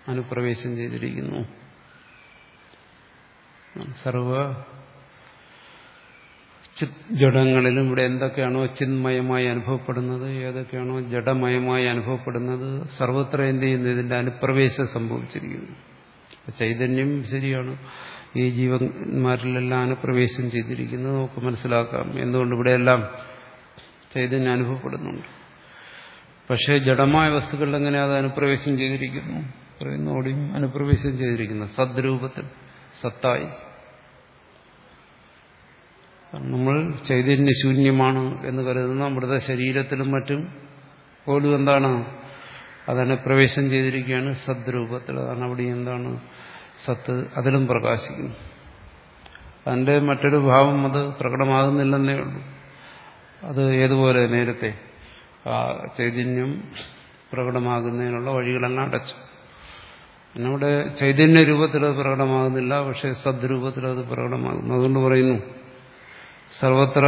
അനുപ്രവേശം ചെയ്തിരിക്കുന്നു സർവ ചിത് ജഡങ്ങളിലും ഇവിടെ എന്തൊക്കെയാണോ ചിന്മയമായി അനുഭവപ്പെടുന്നത് ഏതൊക്കെയാണോ ജഡമയമായി അനുഭവപ്പെടുന്നത് സർവത്ര എന്ത് ചെയ്യുന്നു ഇതിന്റെ അനുപ്രവേശം സംഭവിച്ചിരിക്കുന്നു ചൈതന്യം ശരിയാണ് ഈ ജീവന്മാരിലെല്ലാം അനുപ്രവേശം ചെയ്തിരിക്കുന്നത് നമുക്ക് മനസ്സിലാക്കാം എന്തുകൊണ്ട് ഇവിടെയെല്ലാം ചൈതന്യം അനുഭവപ്പെടുന്നുണ്ട് പക്ഷേ ജഡമായ വസ്തുക്കളിൽ എങ്ങനെ അത് അനുപ്രവേശം ചെയ്തിരിക്കുന്നു പറയുന്ന ഓടിയും അനുപ്രവേശം ചെയ്തിരിക്കുന്നു സദ്രൂപത്തിൽ സത്തായി നമ്മൾ ചൈതന്യശൂന്യമാണ് എന്ന് കരുതുന്ന നമ്മുടെ ശരീരത്തിലും മറ്റും പോലും എന്താണ് അതന്നെ പ്രവേശം ചെയ്തിരിക്കുകയാണ് സദ്രൂപത്തിൽ അതാണ് അവിടെ എന്താണ് സത്ത് അതിലും പ്രകാശിക്കുന്നു അതിൻ്റെ മറ്റൊരു ഭാവം അത് പ്രകടമാകുന്നില്ലെന്നേ ഉള്ളൂ അത് ഏതുപോലെ നേരത്തെ ആ ചൈതന്യം പ്രകടമാകുന്നതിനുള്ള വഴികളെല്ലാം അടച്ചു നമ്മുടെ ചൈതന്യ രൂപത്തിൽ അത് പ്രകടമാകുന്നില്ല പക്ഷെ സദ്രൂപത്തിൽ അത് പ്രകടമാകുന്നു അതുകൊണ്ട് പറയുന്നു സർവത്ര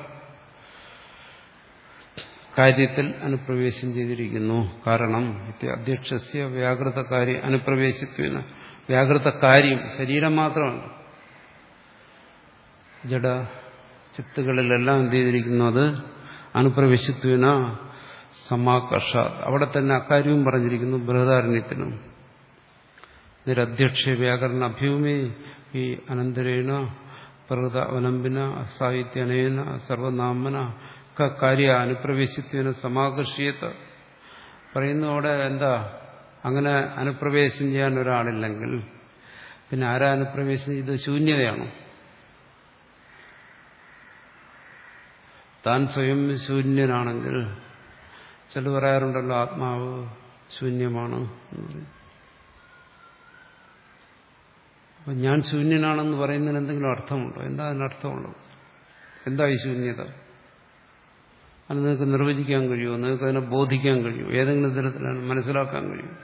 കാര്യത്തിൽ അനുപ്രവേശം ചെയ്തിരിക്കുന്നു കാരണം അധ്യക്ഷസ്യ വ്യാകൃത കാര്യം അനുപ്രവേശിത്വന വ്യാകൃത കാര്യം ശരീരം മാത്രമല്ല ജഡ ചിത്തുകളിലെല്ലാം എന്ത് ചെയ്തിരിക്കുന്നു അത് അനുപ്രവേശിത്വന സമാകർഷ അവിടെ തന്നെ അക്കാര്യവും പറഞ്ഞിരിക്കുന്നു ബൃഹദാരണ്യത്തിനും നിരധ്യക്ഷ വ്യാകരണ അഭ്യൂമി ഈ അനന്തരേണ പ്രകൃത അവലംബിന സാഹിത്യനേന സർവനാമന കാര്യ അനുപ്രവേശിത്വന സമാകർഷിയത്ത് പറയുന്നു അവിടെ എന്താ അങ്ങനെ അനുപ്രവേശം ചെയ്യാൻ ഒരാളില്ലെങ്കിൽ പിന്നെ ആരാ അനുപ്രവേശം ചെയ്ത് ശൂന്യതയാണോ താൻ സ്വയം ശൂന്യനാണെങ്കിൽ ചില പറയാറുണ്ടല്ലോ ആത്മാവ് ശൂന്യമാണ് അപ്പൊ ഞാൻ ശൂന്യനാണെന്ന് പറയുന്നതിന് എന്തെങ്കിലും അർത്ഥമുണ്ടോ എന്താ അതിനർത്ഥമുള്ളത് എന്താ ഈ ശൂന്യത അത് നിങ്ങൾക്ക് നിർവചിക്കാൻ കഴിയുമോ നിങ്ങൾക്ക് അതിനെ ബോധിക്കാൻ കഴിയുമോ ഏതെങ്കിലും തരത്തിലാണ് മനസ്സിലാക്കാൻ കഴിയും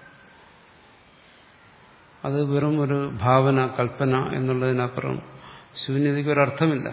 അത് വെറും ഒരു ഭാവന കൽപ്പന എന്നുള്ളതിനപ്പുറം ശൂന്യതയ്ക്ക് ഒരർത്ഥമില്ല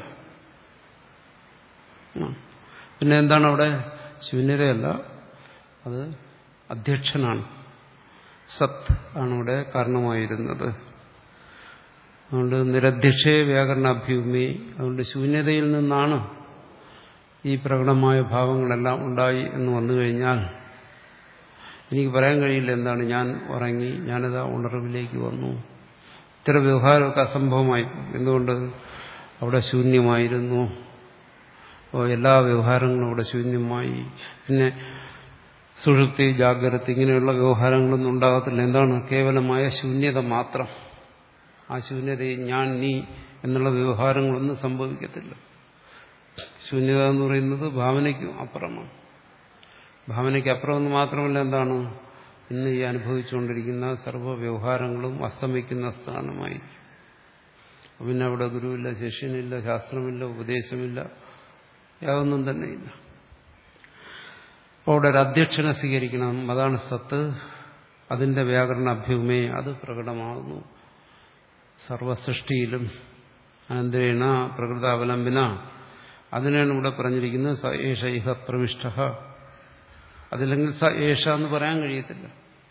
പിന്നെ എന്താണ് അവിടെ ശൂന്യതയല്ല അത് അധ്യക്ഷനാണ് സത്ത് ആണ് ഇവിടെ കാരണമായിരുന്നത് അതുകൊണ്ട് നിരധ്യക്ഷേ വ്യാകരണാഭ്യൂമി അതുകൊണ്ട് ശൂന്യതയിൽ നിന്നാണ് ഈ പ്രകടമായ ഭാവങ്ങളെല്ലാം ഉണ്ടായി എന്ന് വന്നു കഴിഞ്ഞാൽ എനിക്ക് പറയാൻ കഴിയില്ല എന്താണ് ഞാൻ ഉറങ്ങി ഞാനിതാ ഉണർവിലേക്ക് വന്നു ഇത്തരം വ്യവഹാരമൊക്കെ അസംഭവമായി എന്തുകൊണ്ട് അവിടെ ശൂന്യമായിരുന്നു എല്ലാ വ്യവഹാരങ്ങളും അവിടെ ശൂന്യമായി പിന്നെ സുഷുപ്തി ജാഗ്രത ഇങ്ങനെയുള്ള വ്യവഹാരങ്ങളൊന്നും ഉണ്ടാകത്തില്ല എന്താണ് കേവലമായ ശൂന്യത മാത്രം ആ ശൂന്യതയിൽ ഞാൻ നീ എന്നുള്ള വ്യവഹാരങ്ങളൊന്നും സംഭവിക്കത്തില്ല ശൂന്യത എന്ന് പറയുന്നത് ഭാവനയ്ക്കും അപ്പുറമാണ് ഭാവനയ്ക്ക് അപ്പുറം എന്ന് മാത്രമല്ല എന്താണ് ഇന്ന് ഈ അനുഭവിച്ചുകൊണ്ടിരിക്കുന്ന സർവ്വ വ്യവഹാരങ്ങളും അസ്തമിക്കുന്ന സ്ഥാനമായി പിന്നെ അവിടെ ഗുരുവില്ല ശിഷ്യനില്ല ശാസ്ത്രമില്ല ഉപദേശമില്ല യാതൊന്നും തന്നെയില്ല അപ്പോൾ അവിടെ ഒരു അധ്യക്ഷനെ സ്വീകരിക്കണം അതാണ് സത്ത് അതിന്റെ വ്യാകരണ അഭ്യൂമേ അത് പ്രകടമാകുന്നു സർവസൃഷ്ടിയിലും അനന്തരേണ പ്രകൃതാവലംബിന അതിനാണ് ഇവിടെ പറഞ്ഞിരിക്കുന്നത് സ ഏഷ ഇഹ പ്രവിഷ്ട അതില്ലെങ്കിൽ സ ഏഷ എന്ന് പറയാൻ കഴിയത്തില്ല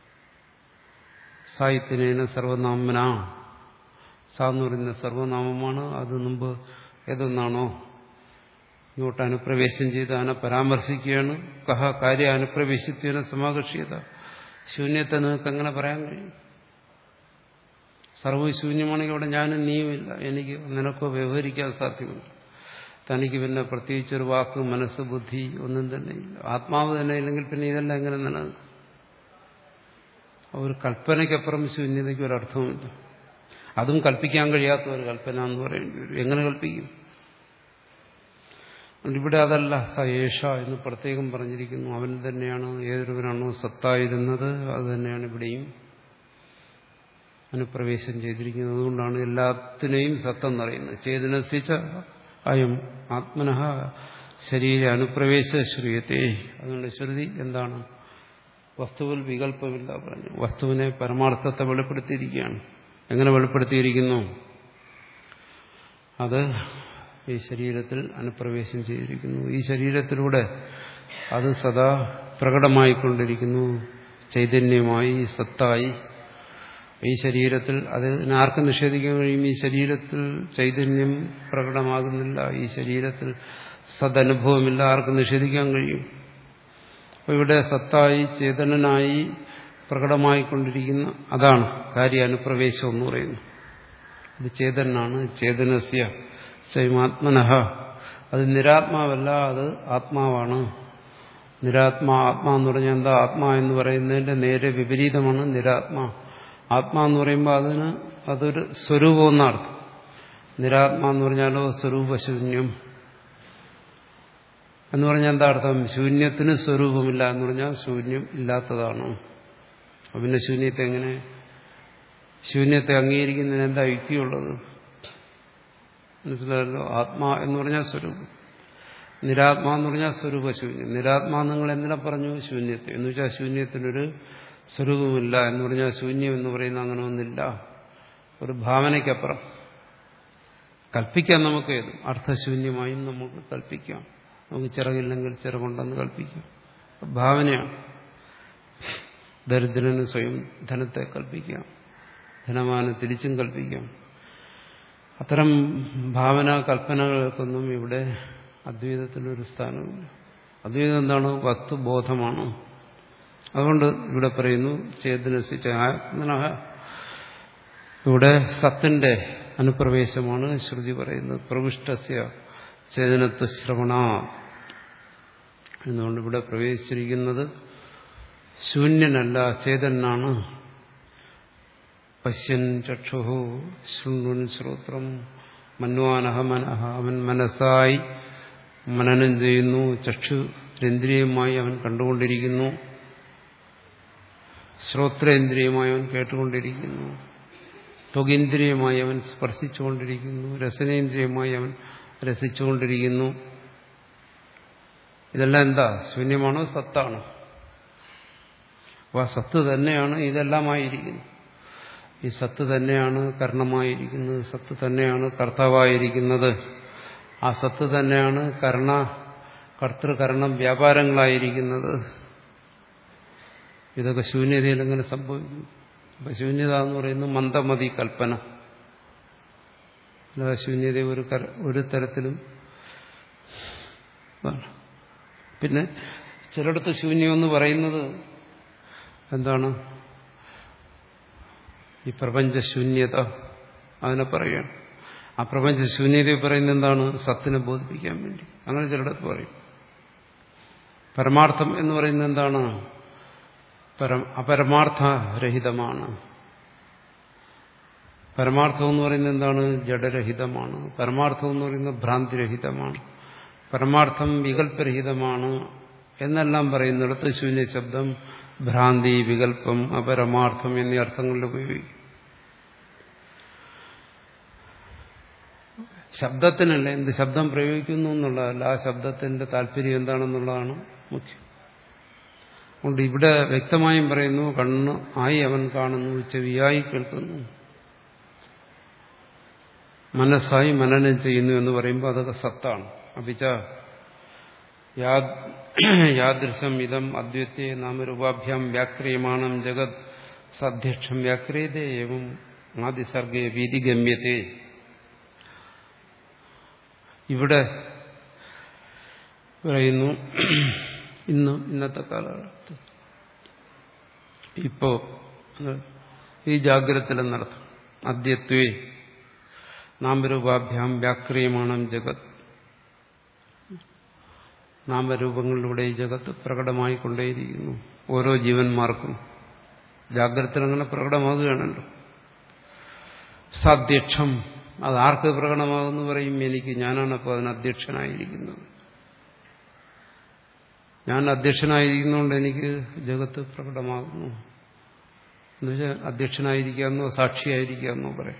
സാഹിത്യനേന സർവനാമന സ എന്ന് പറയുന്ന സർവനാമമാണ് അത് മുമ്പ് ഏതൊന്നാണോ ഇങ്ങോട്ട് അനുപ്രവേശം ചെയ്ത് അതിനെ പരാമർശിക്കുകയാണ് കഹ കാര്യ അനുപ്രവേശിത്വനെ സമാകർഷിയത ശൂന്യത്തെ നിങ്ങൾക്ക് എങ്ങനെ പറയാൻ കഴിയും സർവശൂന്യമാണെങ്കിൽ അവിടെ ഞാനും നീയുമില്ല എനിക്ക് നിനക്കോ വ്യവഹരിക്കാൻ സാധ്യമല്ല തനിക്ക് പിന്നെ പ്രത്യേകിച്ചൊരു വാക്ക് മനസ്സ് ബുദ്ധി ഒന്നും തന്നെ ഇല്ല ആത്മാവ് തന്നെ ഇല്ലെങ്കിൽ പിന്നെ ഇതെല്ലാം എങ്ങനെ നിലനിൽക്കും ഒരു കൽപ്പനയ്ക്കപ്പുറം ശൂന്യതയ്ക്ക് ഒരർത്ഥമില്ല അതും കൽപ്പിക്കാൻ കഴിയാത്ത ഒരു കൽപ്പന എന്ന് പറയേണ്ടി വരും എങ്ങനെ കൽപ്പിക്കും ഇവിടെ അതല്ല സയേഷ എന്ന് പ്രത്യേകം പറഞ്ഞിരിക്കുന്നു അവൻ തന്നെയാണ് ഏതൊരുവനാണോ സത്തായിരുന്നത് അത് തന്നെയാണ് ഇവിടെയും അനുപ്രവേശം ചെയ്തിരിക്കുന്നത് അതുകൊണ്ടാണ് എല്ലാത്തിനെയും സത്തെന്നറിയുന്നത് ചേതനസിച്ച അയം ആത്മനഃ ശരീര അനുപ്രവേശ ശ്രീയത്തെ അതുകൊണ്ട് ശ്രുതി എന്താണ് വസ്തുവിൽ വികല്പമില്ല പറഞ്ഞു വസ്തുവിനെ പരമാർത്ഥത്തെ വെളിപ്പെടുത്തിയിരിക്കുകയാണ് എങ്ങനെ വെളിപ്പെടുത്തിയിരിക്കുന്നു അത് ഈ ശരീരത്തിൽ അനുപ്രവേശം ചെയ്തിരിക്കുന്നു ഈ ശരീരത്തിലൂടെ അത് സദാ പ്രകടമായിക്കൊണ്ടിരിക്കുന്നു ചൈതന്യമായി സത്തായി ഈ ശരീരത്തിൽ അതിനാർക്കും നിഷേധിക്കാൻ കഴിയും ഈ ശരീരത്തിൽ ചൈതന്യം പ്രകടമാകുന്നില്ല ഈ ശരീരത്തിൽ സദനുഭവമില്ല ആർക്കും നിഷേധിക്കാൻ കഴിയും അപ്പോൾ ഇവിടെ സത്തായി ചേതനനായി പ്രകടമായിക്കൊണ്ടിരിക്കുന്ന അതാണ് കാര്യാനുപ്രവേശം എന്ന് പറയുന്നത് ഇത് ചേതനാണ് ചേതനസ്യ സ്വയമാത്മനഃ അത് നിരാത്മാവല്ല അത് ആത്മാവാണ് നിരാത്മാ ആത്മാ എന്ന് പറഞ്ഞാൽ എന്താ ആത്മാ എന്ന് പറയുന്നതിന്റെ നേരെ വിപരീതമാണ് നിരാത്മാ ആത്മാ എന്ന് പറയുമ്പോൾ അതിന് അതൊരു സ്വരൂപം എന്നർത്ഥം നിരാത്മാ എന്ന് പറഞ്ഞാലോ സ്വരൂപശൂന്യം എന്ന് പറഞ്ഞാൽ എന്താ അർത്ഥം ശൂന്യത്തിന് സ്വരൂപമില്ല എന്ന് പറഞ്ഞാൽ ശൂന്യം ഇല്ലാത്തതാണ് അപ്പൊ പിന്നെ ശൂന്യത്തെ എങ്ങനെ ശൂന്യത്തെ അംഗീകരിക്കുന്നതിന് എന്താ യുക്തിയുള്ളത് മനസ്സിലായല്ലോ ആത്മാ എന്ന് പറഞ്ഞാൽ സ്വരൂപം നിരാത്മാ എന്ന് പറഞ്ഞാൽ സ്വരൂപശൂന്യം നിരാത്മാ നിങ്ങൾ എന്തിനാ പറഞ്ഞു ശൂന്യത്തെ എന്ന് വെച്ചാൽ ശൂന്യത്തിനൊരു സ്വരൂപമില്ല എന്ന് പറഞ്ഞാൽ ശൂന്യം എന്ന് പറയുന്ന അങ്ങനെ ഒന്നില്ല ഒരു ഭാവനയ്ക്കപ്പുറം കൽപ്പിക്കാം നമുക്ക് അർത്ഥശൂന്യമായും നമുക്ക് കൽപ്പിക്കാം നമുക്ക് ചിറകില്ലെങ്കിൽ ചിറകുണ്ടെന്ന് കൽപ്പിക്കാം ഭാവനയാണ് ദരിദ്രന് സ്വയം ധനത്തെ കൽപ്പിക്കാം ധനമാന് തിരിച്ചും കൽപ്പിക്കാം അത്തരം ഭാവന കൽപ്പനകൾക്കൊന്നും ഇവിടെ അദ്വൈതത്തിലൊരു സ്ഥാനമില്ല അദ്വൈതം എന്താണ് വസ്തുബോധമാണ് അതുകൊണ്ട് ഇവിടെ പറയുന്നു ചേതനസിച്ച ആത്മനഃ ഇവിടെ സത്തിന്റെ അനുപ്രവേശമാണ് ശ്രുതി പറയുന്നത് പ്രവിഷ്ടസ്യ ചേതനത്വ ശ്രവണ എന്നുകൊണ്ട് ഇവിടെ പ്രവേശിച്ചിരിക്കുന്നത് ശൂന്യനല്ല ചേതനാണ് പശ്യൻ ചക്ഷു ശൃണ്ണുൻ ശ്രോത്രം മന്വാനഹ മനഃ അവൻ മനസ്സായി മനനം ചെയ്യുന്നു ചക്ഷുരേന്ദ്രിയമായി അവൻ കണ്ടുകൊണ്ടിരിക്കുന്നു ശ്രോത്രേന്ദ്രിയമായി അവൻ കേട്ടുകൊണ്ടിരിക്കുന്നു ത്വകേന്ദ്രിയമായി അവൻ സ്പർശിച്ചുകൊണ്ടിരിക്കുന്നു രസനേന്ദ്രിയമായി അവൻ രസിച്ചുകൊണ്ടിരിക്കുന്നു ഇതെല്ലാം എന്താ ശൂന്യമാണോ സത്താണോ അപ്പോൾ ആ സത്ത് തന്നെയാണ് ഇതെല്ലാമായിരിക്കുന്നത് ഈ സത്ത് തന്നെയാണ് കർണമായിരിക്കുന്നത് സത്ത് തന്നെയാണ് കർത്താവായിരിക്കുന്നത് ആ സത്ത് തന്നെയാണ് കർണ കർത്തൃകരണം വ്യാപാരങ്ങളായിരിക്കുന്നത് ഇതൊക്കെ ശൂന്യതയിൽ എങ്ങനെ സംഭവിക്കും അപ്പൊ ശൂന്യത എന്ന് പറയുന്നത് മന്ദമതി കൽപ്പന അല്ലാതെ ശൂന്യത ഒരു ഒരു തരത്തിലും പിന്നെ ചിലയിടത്ത് ശൂന്യം എന്ന് പറയുന്നത് എന്താണ് ഈ പ്രപഞ്ചശൂന്യത അതിനെ പറയുകയാണ് ആ പ്രപഞ്ചശൂന്യത പറയുന്നത് എന്താണ് സത്തിനെ ബോധിപ്പിക്കാൻ വേണ്ടി അങ്ങനെ ചിലയിടത്ത് പറയും പരമാർത്ഥം എന്ന് പറയുന്നത് എന്താണ് പരം അപരമാർത്ഥരഹിതമാണ് പരമാർത്ഥം എന്ന് പറയുന്നത് എന്താണ് ജഡരഹിതമാണ് പരമാർത്ഥം എന്ന് പറയുന്നത് ഭ്രാന്തിരഹിതമാണ് പരമാർത്ഥം വികല്പരഹിതമാണ് എന്നെല്ലാം പറയുന്നിടത്ത് ശൂന്യ ശബ്ദം ഭ്രാന്തി വികല്പം അപരമാർത്ഥം എന്നീ അർത്ഥങ്ങളിൽ ഉപയോഗിക്കും ശബ്ദത്തിനല്ല എന്ത് ശബ്ദം പ്രയോഗിക്കുന്നു എന്നുള്ളതല്ല ആ ശബ്ദത്തിന്റെ താല്പര്യം എന്താണെന്നുള്ളതാണ് മുഖ്യം അതുകൊണ്ട് ഇവിടെ വ്യക്തമായും പറയുന്നു കണ്ണ് ആയി അവൻ കാണുന്നു ചെവിയായി കേൾക്കുന്നു മനസ്സായി മനനം ചെയ്യുന്നു എന്ന് പറയുമ്പോൾ അതൊക്കെ സത്താണ് അപ്പിച്ച യാദൃശം ഇതം അദ്വൈത്തെ നാമരൂപാഭ്യാം വ്യാക്രിയമാണം ജഗത് സധ്യക്ഷം വ്യാക്രിയതേ ഏവം ആദിസർഗേ വീതിഗമ്യത്തെ ഇവിടെ പറയുന്നു ഇന്ന് ഇന്നത്തെ കാലഘട്ടത്തിൽ ഇപ്പോ ഈ ജാഗ്രതത്തിലെന്നർത്ഥം അദ്യത്വേ നാമരൂപാഭ്യാം വ്യാക്രിയമാണം ജഗത് നാമരൂപങ്ങളിലൂടെ ഈ ജഗത്ത് പ്രകടമായിക്കൊണ്ടേയിരിക്കുന്നു ഓരോ ജീവന്മാർക്കും ജാഗ്രത അങ്ങനെ പ്രകടമാകുകയാണല്ലോ സദ്യക്ഷം അത് ആർക്ക് പ്രകടമാകുന്നു പറയും എനിക്ക് ഞാനാണ് അപ്പോൾ അതിന് അധ്യക്ഷനായിരിക്കുന്നത് ഞാൻ അധ്യക്ഷനായിരിക്കുന്നതുകൊണ്ട് എനിക്ക് ജഗത്ത് പ്രകടമാകുന്നു എന്നുവെച്ചാൽ അധ്യക്ഷനായിരിക്കാമെന്നോ സാക്ഷിയായിരിക്കാമെന്നോ പറയാം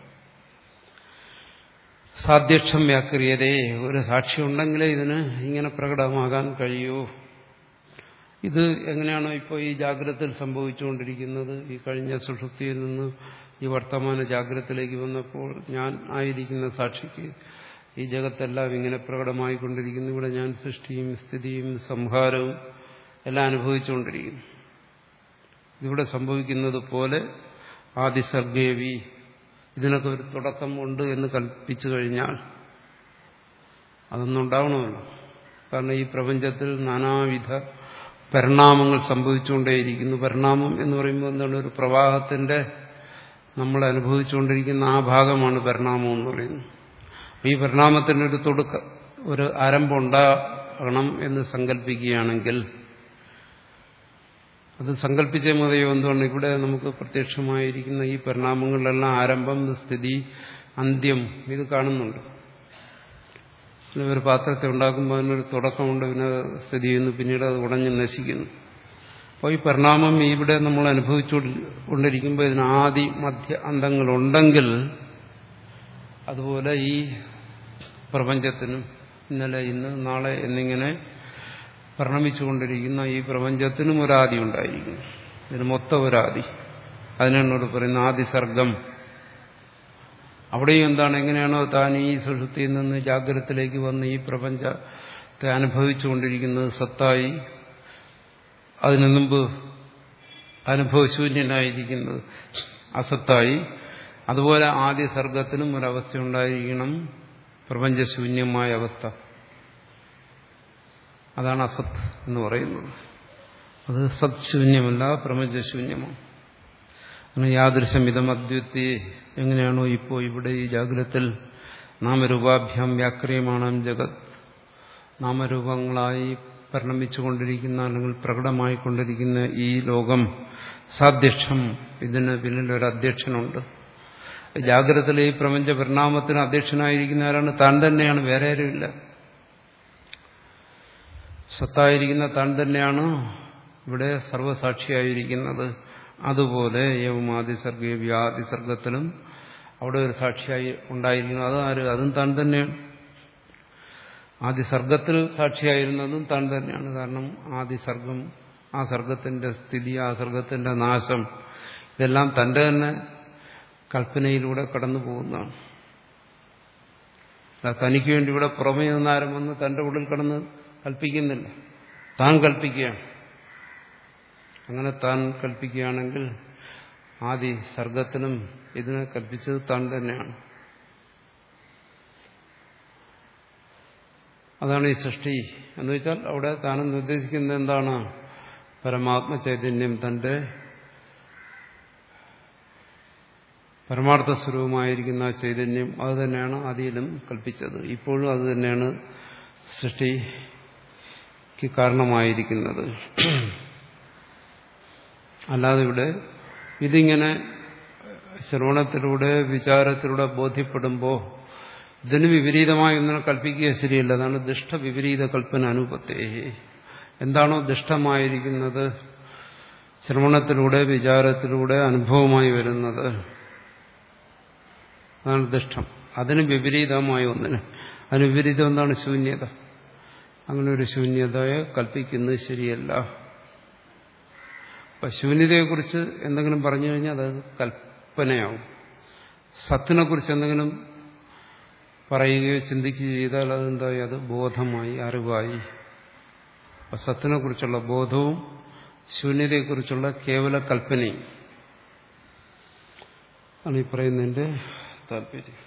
സാധ്യക്ഷം വ്യാക്രിയതേ ഒരു സാക്ഷി ഉണ്ടെങ്കിലേ ഇതിന് ഇങ്ങനെ പ്രകടമാകാൻ കഴിയൂ ഇത് എങ്ങനെയാണോ ഇപ്പോൾ ഈ ജാഗ്രതയിൽ സംഭവിച്ചുകൊണ്ടിരിക്കുന്നത് ഈ കഴിഞ്ഞ സുഷുപ്തിയിൽ നിന്ന് ഈ വർത്തമാന ജാഗ്രതത്തിലേക്ക് വന്നപ്പോൾ ഞാൻ ആയിരിക്കുന്ന സാക്ഷിക്ക് ഈ ജഗത്തെല്ലാം ഇങ്ങനെ പ്രകടമായിക്കൊണ്ടിരിക്കുന്നു ഇവിടെ ഞാൻ സൃഷ്ടിയും സ്ഥിതിയും സംഹാരവും എല്ലാം അനുഭവിച്ചുകൊണ്ടിരിക്കുന്നു ഇവിടെ സംഭവിക്കുന്നത് പോലെ ആദിസർഗേവി ഇതിനൊക്കെ ഒരു തുടക്കം ഉണ്ട് എന്ന് കൽപ്പിച്ചു കഴിഞ്ഞാൽ അതൊന്നും ഉണ്ടാവണമല്ലോ കാരണം ഈ പ്രപഞ്ചത്തിൽ നാനാവിധ പരിണാമങ്ങൾ സംഭവിച്ചുകൊണ്ടേയിരിക്കുന്നു പരിണാമം എന്ന് പറയുമ്പോൾ എന്താണ് ഒരു പ്രവാഹത്തിന്റെ നമ്മൾ അനുഭവിച്ചുകൊണ്ടിരിക്കുന്ന ആ ഭാഗമാണ് പരിണാമം എന്ന് പറയുന്നത് ഈ പരിണാമത്തിനൊരു തുടക്ക ഒരു ആരംഭം ഉണ്ടാകണം എന്ന് സങ്കല്പിക്കുകയാണെങ്കിൽ അത് സങ്കല്പിച്ച മതിയോ എന്തുകൊണ്ട് ഇവിടെ നമുക്ക് പ്രത്യക്ഷമായിരിക്കുന്ന ഈ പരിണാമങ്ങളിലെല്ലാം ആരംഭം സ്ഥിതി അന്ത്യം ഇത് കാണുന്നുണ്ട് ഒരു പാത്രത്തെ ഉണ്ടാക്കുമ്പോൾ അതിനൊരു തുടക്കമുണ്ട് പിന്നെ സ്ഥിതി ചെയ്യുന്നു പിന്നീട് അത് ഉടഞ്ഞ് നശിക്കുന്നു അപ്പോൾ ഈ പരിണാമം ഇവിടെ നമ്മൾ അനുഭവിച്ചുകൊണ്ടിരിക്കുമ്പോൾ ഇതിന് ആദി മധ്യ അന്തങ്ങളുണ്ടെങ്കിൽ അതുപോലെ ഈ പ്രപഞ്ചത്തിനും ഇന്നലെ ഇന്ന് നാളെ എന്നിങ്ങനെ പരിണമിച്ചുകൊണ്ടിരിക്കുന്ന ഈ പ്രപഞ്ചത്തിനും ഒരാദി ഉണ്ടായിരിക്കും ഇതിന് മൊത്തം ഒരാദി അതിനാണ് പറയുന്ന ആദിസർഗം അവിടെയും എന്താണ് എങ്ങനെയാണോ താൻ ഈ സുഷുതിയിൽ നിന്ന് ജാഗ്രതത്തിലേക്ക് വന്ന് ഈ പ്രപഞ്ചത്തെ അനുഭവിച്ചുകൊണ്ടിരിക്കുന്നത് സത്തായി അതിനു മുമ്പ് അനുഭവശൂന്യനായിരിക്കുന്നത് അസത്തായി അതുപോലെ ആദ്യ സർഗത്തിനും ഒരവസ്ഥ ഉണ്ടായിരിക്കണം പ്രപഞ്ചശൂന്യമായ അവസ്ഥ അതാണ് അസത്ത് എന്ന് പറയുന്നത് അത് സത്ശൂന്യമല്ല പ്രപഞ്ചശൂന്യമാണ് അങ്ങനെ യാദൃശമിതം അദ്വൈത്തി എങ്ങനെയാണോ ഇപ്പോൾ ഇവിടെ ഈ ജാഗ്രതത്തിൽ നാമരൂപാഭ്യാം വ്യാക്രിയമാണ് ജഗത് നാമരൂപങ്ങളായി പരിണമിച്ചുകൊണ്ടിരിക്കുന്ന അല്ലെങ്കിൽ പ്രകടമായിക്കൊണ്ടിരിക്കുന്ന ഈ ലോകം സാധ്യക്ഷം ഇതിന് പിന്നിൽ ഒരു അധ്യക്ഷനുണ്ട് ജാഗ്രതത്തിലെ ഈ പ്രപഞ്ച പരിണാമത്തിന് അധ്യക്ഷനായിരിക്കുന്ന ആരാണ് താൻ തന്നെയാണ് വേറെ ആരുമില്ല സത്തായിരിക്കുന്ന താൻ തന്നെയാണ് ഇവിടെ സർവസാക്ഷിയായിരിക്കുന്നത് അതുപോലെ ഏവം ആദിസർഗ വ്യാദിസർഗത്തിലും അവിടെ ഒരു സാക്ഷിയായി ഉണ്ടായിരിക്കുന്നു അത് ആര് അതും താൻ തന്നെയാണ് ആദ്യ സർഗത്തിൽ സാക്ഷിയായിരുന്നതും താൻ തന്നെയാണ് കാരണം ആദ്യ സർഗം ആ സർഗത്തിന്റെ സ്ഥിതി ആ സർഗത്തിന്റെ നാശം ഇതെല്ലാം തന്റെ തന്നെ കൽപ്പനയിലൂടെ കടന്നു പോകുന്നതാണ് തനിക്ക് വേണ്ടി ഇവിടെ പുറമേ നിന്നാരും വന്ന് തന്റെ ഉള്ളിൽ കടന്ന് കൽപ്പിക്കുന്നില്ല താൻ കൽപ്പിക്കുകയാണ് അങ്ങനെ താൻ കൽപ്പിക്കുകയാണെങ്കിൽ ആദി സർഗത്തിനും ഇതിനെ കൽപ്പിച്ചത് താൻ തന്നെയാണ് അതാണ് ഈ സൃഷ്ടി എന്ന് വെച്ചാൽ അവിടെ താൻ നിർദ്ദേശിക്കുന്നത് എന്താണ് പരമാത്മ ചൈതന്യം തന്റെ പരമാർത്ഥ സ്വരൂപമായിരിക്കുന്ന ആ ചൈതന്യം അത് തന്നെയാണ് ആദിയിലും കൽപ്പിച്ചത് ഇപ്പോഴും അത് തന്നെയാണ് സൃഷ്ടിക്ക് കാരണമായിരിക്കുന്നത് അല്ലാതെ ഇവിടെ ഇതിങ്ങനെ ശ്രവണത്തിലൂടെ വിചാരത്തിലൂടെ ബോധ്യപ്പെടുമ്പോൾ ഇതിന് വിപരീതമായി ഒന്നിനെ കൽപ്പിക്കുക ശരിയല്ല അതാണ് ദുഷ്ടവിപരീത കൽപ്പന അനുപത്തേ എന്താണോ ദുഷ്ടമായിരിക്കുന്നത് ശ്രവണത്തിലൂടെ വിചാരത്തിലൂടെ അനുഭവമായി വരുന്നത് അതാണ് ദുഷ്ടം അതിന് വിപരീതമായ ഒന്നിന് അതിന് വിപരീതം എന്താണ് ശൂന്യത അങ്ങനെ ഒരു ശൂന്യതയെ കൽപ്പിക്കുന്നത് ശരിയല്ല അപ്പൊ ശൂന്യതയെക്കുറിച്ച് എന്തെങ്കിലും പറഞ്ഞു കഴിഞ്ഞാൽ അത് കൽപ്പനയാവും സത്തിനെക്കുറിച്ച് എന്തെങ്കിലും പറയുകയോ ചിന്തിക്കുകയോ ചെയ്താൽ അതെന്തായി അത് ബോധമായി അറിവായി അപ്പൊ സത്തിനെക്കുറിച്ചുള്ള ബോധവും ശൂന്യതയെക്കുറിച്ചുള്ള കേവല കൽപ്പനയും ആണ് ഈ പറയുന്നതിന്റെ താല്പര്യം